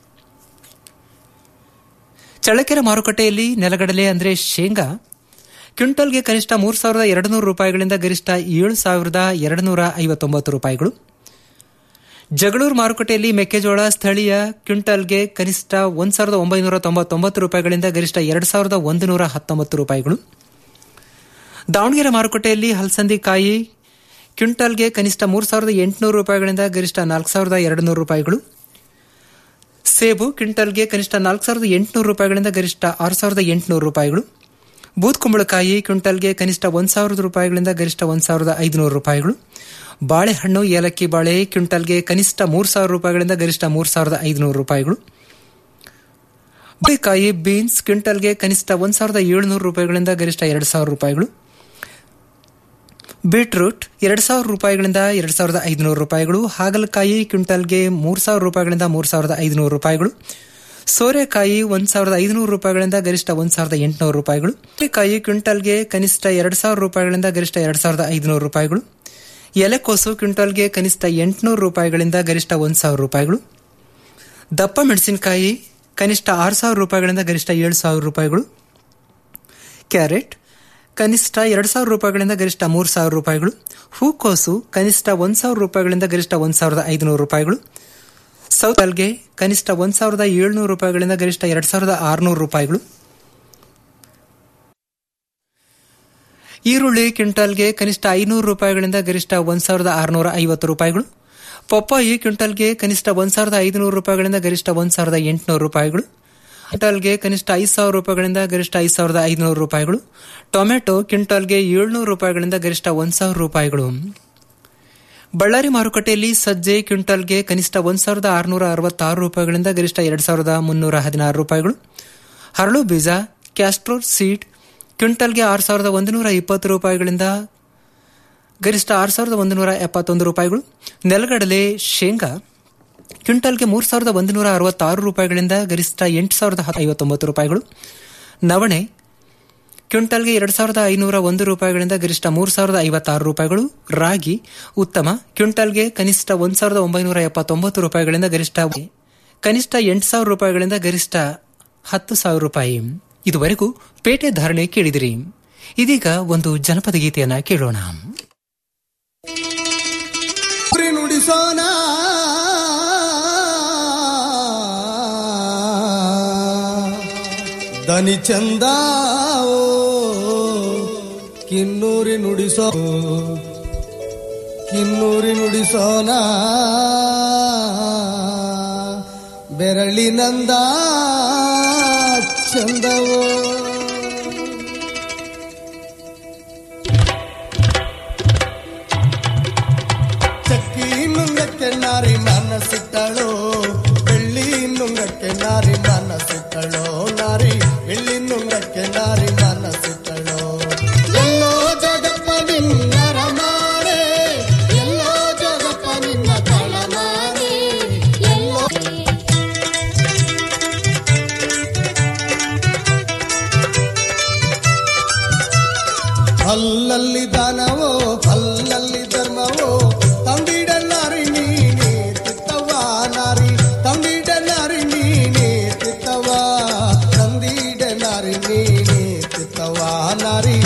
ಚಳ್ಳಕೆರೆ ಮಾರುಕಟ್ಟೆಯಲ್ಲಿ ನೆಲಗಡಲೆ ಅಂದರೆ ಶೇಂಗಾ ಕ್ವಿಂಟಲ್ಗೆ ಕನಿಷ್ಠ ಮೂರು ಸಾವಿರದ ಎರಡು ನೂರು ರೂಪಾಯಿಗಳಿಂದ ಗರಿಷ್ಠ ಏಳು ಸಾವಿರದ ಎರಡು ನೂರ ಐವತ್ತೊಂಬತ್ತು ರೂಪಾಯಿಗಳು ಜಗಳೂರು ಮಾರುಕಟ್ಟೆಯಲ್ಲಿ ಮೆಕ್ಕೆಜೋಳ ಸ್ಥಳೀಯ ಕ್ವಿಂಟಲ್ಗೆ ಕನಿಷ್ಠ ಒಂದು ಸಾವಿರದ ಒಂಬೈನೂರ ತೊಂಬತ್ತೊಂಬತ್ತು ರೂಪಾಯಿಗಳಿಂದ ಗರಿಷ್ಠ ಎರಡು ಸಾವಿರದ ಒಂದು ನೂರ ಹತ್ತೊಂಬತ್ತು ರೂಪಾಯಿಗಳು ದಾವಣಗೆರೆ ಮಾರುಕಟ್ಟೆಯಲ್ಲಿ ಹಲಸಂದಿ ಕಾಯಿ ಕ್ವಿಂಟಲ್ಗೆ ಕನಿಷ್ಠ ಮೂರು ಸಾವಿರದ ಎಂಟುನೂರು ರೂಪಾಯಿಗಳಿಂದ ಗರಿಷ್ಠ ನಾಲ್ಕು ಸಾವಿರದ ಎರಡು ನೂರು ರೂಪಾಯಿಗಳು ಸೇಬು ಕ್ವಿಂಟಲ್ಗೆ ಕನಿಷ್ಠ ನಾಲ್ಕು ಸಾವಿರದ ಎಂಟುನೂರು ರೂಪಾಯಿಗಳಿಂದ ಗರಿಷ್ಠ ಆರು ಸಾವಿರದ ಎಂಟುನೂರು ರೂಪಾಯಿಗಳು ಬೂತ್ ಕುಂಬಳಕಾಯಿ ಕ್ವಿಂಟಲ್ಗೆ ಕನಿಷ್ಠ ಒಂದು ಸಾವಿರದ ರೂಪಾಯಿಗಳಿಂದ ಗರಿಷ್ಠ ಒಂದು ಸಾವಿರದ ಐದುನೂರು ರೂಪಾಯಿಗಳು ಬಾಳೆಹಣ್ಣು ಏಲಕ್ಕಿ ಬಾಳೆ ಕ್ವಿಂಟಲ್ಗೆ ಕನಿಷ್ಠ ಮೂರು ಸಾವಿರ ರೂಪಾಯಿಗಳಿಂದ ಗರಿಷ್ಠ ಮೂರು ಸಾವಿರದ ಐದುನೂರು ರೂಪಾಯಿಗಳು ಕಾಯಿ ಬೀನ್ಸ್ ಕ್ವಿಂಟಲ್ಗೆ ಕನಿಷ್ಠ ಒಂದು ಸಾವಿರದ ಏಳುನೂರು ರೂಪಾಯಿಗಳಿಂದ ಗರಿಷ್ಠ ಎರಡು ಸಾವಿರ ರೂಪಾಯಿಗಳು ಬೀಟ್ರೂಟ್ ಎರಡು ಸಾವಿರ ರೂಪಾಯಿಗಳಿಂದ ಎರಡು ಸಾವಿರದ ಐದುನೂರು ರೂಪಾಯಿಗಳು ಹಾಗಲಕಾಯಿ ಕ್ವಿಂಟಲ್ಗೆ ಮೂರು ಸಾವಿರ ರೂಪಾಯಿಗಳಿಂದ ಮೂರು ಸಾವಿರದ ಐದುನೂರು ರೂಪಾಯಿಗಳು ಸೋರೆಕಾಯಿ ಒಂದು ಸಾವಿರದ ಐದುನೂರು ರೂಪಾಯಿಗಳಿಂದ ಗರಿಷ್ಠ ಒಂದು ಸಾವಿರದ ಎಂಟುನೂರು ರೂಪಾಯಿಗಳು ಕಾಯಿ ಕ್ವಿಂಟಲ್ಗೆ ಕನಿಷ್ಠ ಎರಡು ಸಾವಿರ ರೂಪಾಯಿಗಳಿಂದ ಗರಿಷ್ಠ ಎರಡು ಸಾವಿರದ ಐದುನೂರು ರೂಪಾಯಿಗಳು ಎಲೆಕೋಸು ಕ್ವಿಂಟಲ್ಗೆ ಕನಿಷ್ಠ ಎಂಟುನೂರು ರೂಪಾಯಿಗಳಿಂದ ಗರಿಷ್ಠ ಒಂದು ಸಾವಿರ ರೂಪಾಯಿಗಳು ದಪ್ಪ ಮೆಣಸಿನಕಾಯಿ ಕನಿಷ್ಠ ಆರು ಸಾವಿರ ರೂಪಾಯಿಗಳಿಂದ ಗರಿಷ್ಠ ಏಳು ಸಾವಿರ ರೂಪಾಯಿಗಳು ಕ್ಯಾರೆಟ್ ಕನಿಷ್ಠ ಎರಡು ಸಾವಿರ ರೂಪಾಯಿಗಳಿಂದ ಗರಿಷ್ಠ ಮೂರು ಸಾವಿರ ರೂಪಾಯಿಗಳು ಹೂಕೋಸು ಕನಿಷ್ಠ ಒಂದು ಸಾವಿರ ರೂಪಾಯಿಗಳಿಂದ ಗರಿಷ್ಠ ಒಂದು ಸಾವಿರದ ಐದುನೂರು ರೂಪಾಯಿಗಳು ಸೌತಲ್ಗೆ ಕನಿಷ್ಠ ಒಂದು ಸಾವಿರದ ಏಳ್ನೂರು ರೂಪಾಯಿಗಳಿಂದ ಗರಿಷ್ಠ ಎರಡು ಸಾವಿರದ ಆರುನೂರು ರೂಪಾಯಿಗಳು ಈರುಳ್ಳಿ ಕ್ವಿಂಟಲ್ಗೆ ಕನಿಷ್ಠ ಐನೂರು ರೂಪಾಯಿಗಳಿಂದ ಗರಿಷ್ಠ ಒಂದು ಸಾವಿರದ ಆರುನೂರ ಐವತ್ತು ರೂಪಾಯಿಗಳು ಪಪ್ಪಾಯಿ ಕ್ವಿಂಟಲ್ಗೆ ಕನಿಷ್ಠ ಒಂದು ಸಾವಿರದ ಐದುನೂರು ರೂಪಾಯಿಗಳಿಂದ ಗರಿಷ್ಠ ಒಂದು ಸಾವಿರದ ಎಂಟುನೂರು ರೂಪಾಯಿಗಳು ಕ್ವಿಂಟಲ್ಗೆ ಕನಿಷ್ಠ ಐದು ಸಾವಿರ ರೂಪಾಯಿಗಳಿಂದ ಗರಿಷ್ಠ ಐದು ಸಾವಿರದ ಐದುನೂರು ರೂಪಾಯಿಗಳು ಟೊಮೆಟೊ ಕ್ವಿಂಟಲ್ಗೆ ಏಳ್ನೂರು ರೂಪಾಯಿಗಳಿಂದ ಗರಿಷ್ಠ ಒಂದು ಸಾವಿರ ರೂಪಾಯಿಗಳು ಬಳ್ಳಾರಿ ಮಾರುಕಟ್ಟೆಯಲ್ಲಿ ಸಜ್ಜೆ ಕ್ವಿಂಟಲ್ಗೆ ಕನಿಷ್ಠ ಒಂದು ಸಾವಿರದ ಆರುನೂರ ಅರವತ್ತಾರು ರೂಪಾಯಿಗಳಿಂದ ಗರಿಷ್ಠ ಎರಡು ಸಾವಿರದ ಮುನ್ನೂರ ಹದಿನಾರು ರೂಪಾಯಿಗಳು ಹರಳು ಬೀಜ ಕ್ಯಾಸ್ಟ್ರೋರ್ ಸೀಡ್ ಕ್ವಿಂಟಲ್ಗೆ ಆರು ಸಾವಿರದ ಒಂದು ನೂರ ಇಪ್ಪತ್ತು ರೂಪಾಯಿಗಳಿಂದ ಗರಿಷ್ಠ ಆರು ಸಾವಿರದ ಒಂದು ನೂರ ಎಪ್ಪತ್ತೊಂದು ರೂಪಾಯಿಗಳು ನೆಲಗಡಲೆ ಶೇಂಗಾ ಕ್ವಿಂಟಲ್ಗೆ ಮೂರು ಸಾವಿರದ ಒಂದು ನೂರ ಅರವತ್ತಾರು ರೂಪಾಯಿಗಳಿಂದ ಗರಿಷ್ಠ ಎಂಟು ಸಾವಿರದ ಐವತ್ತೊಂಬತ್ತು ರೂಪಾಯಿಗಳು ನವಣೆ ಕ್ವಿಂಟಲ್ಗೆ ಎರಡು ಸಾವಿರದ ಐನೂರ ಒಂದು ರೂಪಾಯಿಗಳಿಂದ ಗರಿಷ್ಠ ಮೂರು ಸಾವಿರದ ಐವತ್ತಾರು ರೂಪಾಯಿಗಳು ರಾಗಿ ಉತ್ತಮ ಕ್ವಿಂಟಲ್ಗೆ ಕನಿಷ್ಠ ಒಂದು ಸಾವಿರದ ಒಂಬೈನೂರ ಎಪ್ಪತ್ತೊಂಬತ್ತು ರೂಪಾಯಿಗಳಿಂದ ಗರಿಷ್ಠ ಕನಿಷ್ಠ ಎಂಟು ಸಾವಿರ ರೂಪಾಯಿಗಳಿಂದ ಗರಿಷ್ಠ ಹತ್ತು ಸಾವಿರ ರೂಪಾಯಿ ಇದುವರೆಗೂ ಪೇಟೆ ಧಾರಣೆ ಕೇಳಿದಿರಿ ಇದೀಗ ಒಂದು ಜನಪದ ಗೀತೆಯನ್ನ ಕೇಳೋಣ ನುಡಿಸೋಣ ದನಿ ಚಂದ ಕಿನ್ನೂರಿ ನುಡಿಸೋ ಕಿನ್ನೂರಿ ನುಡಿಸೋಣ ಬೆರಳಿನಂದ ಚಂದವೋ ಚಕ್ಕಿ ಮುಂದಕ್ಕೆ ನಾರಿ ಮನಸ್ಸಿಟ್ಟಳು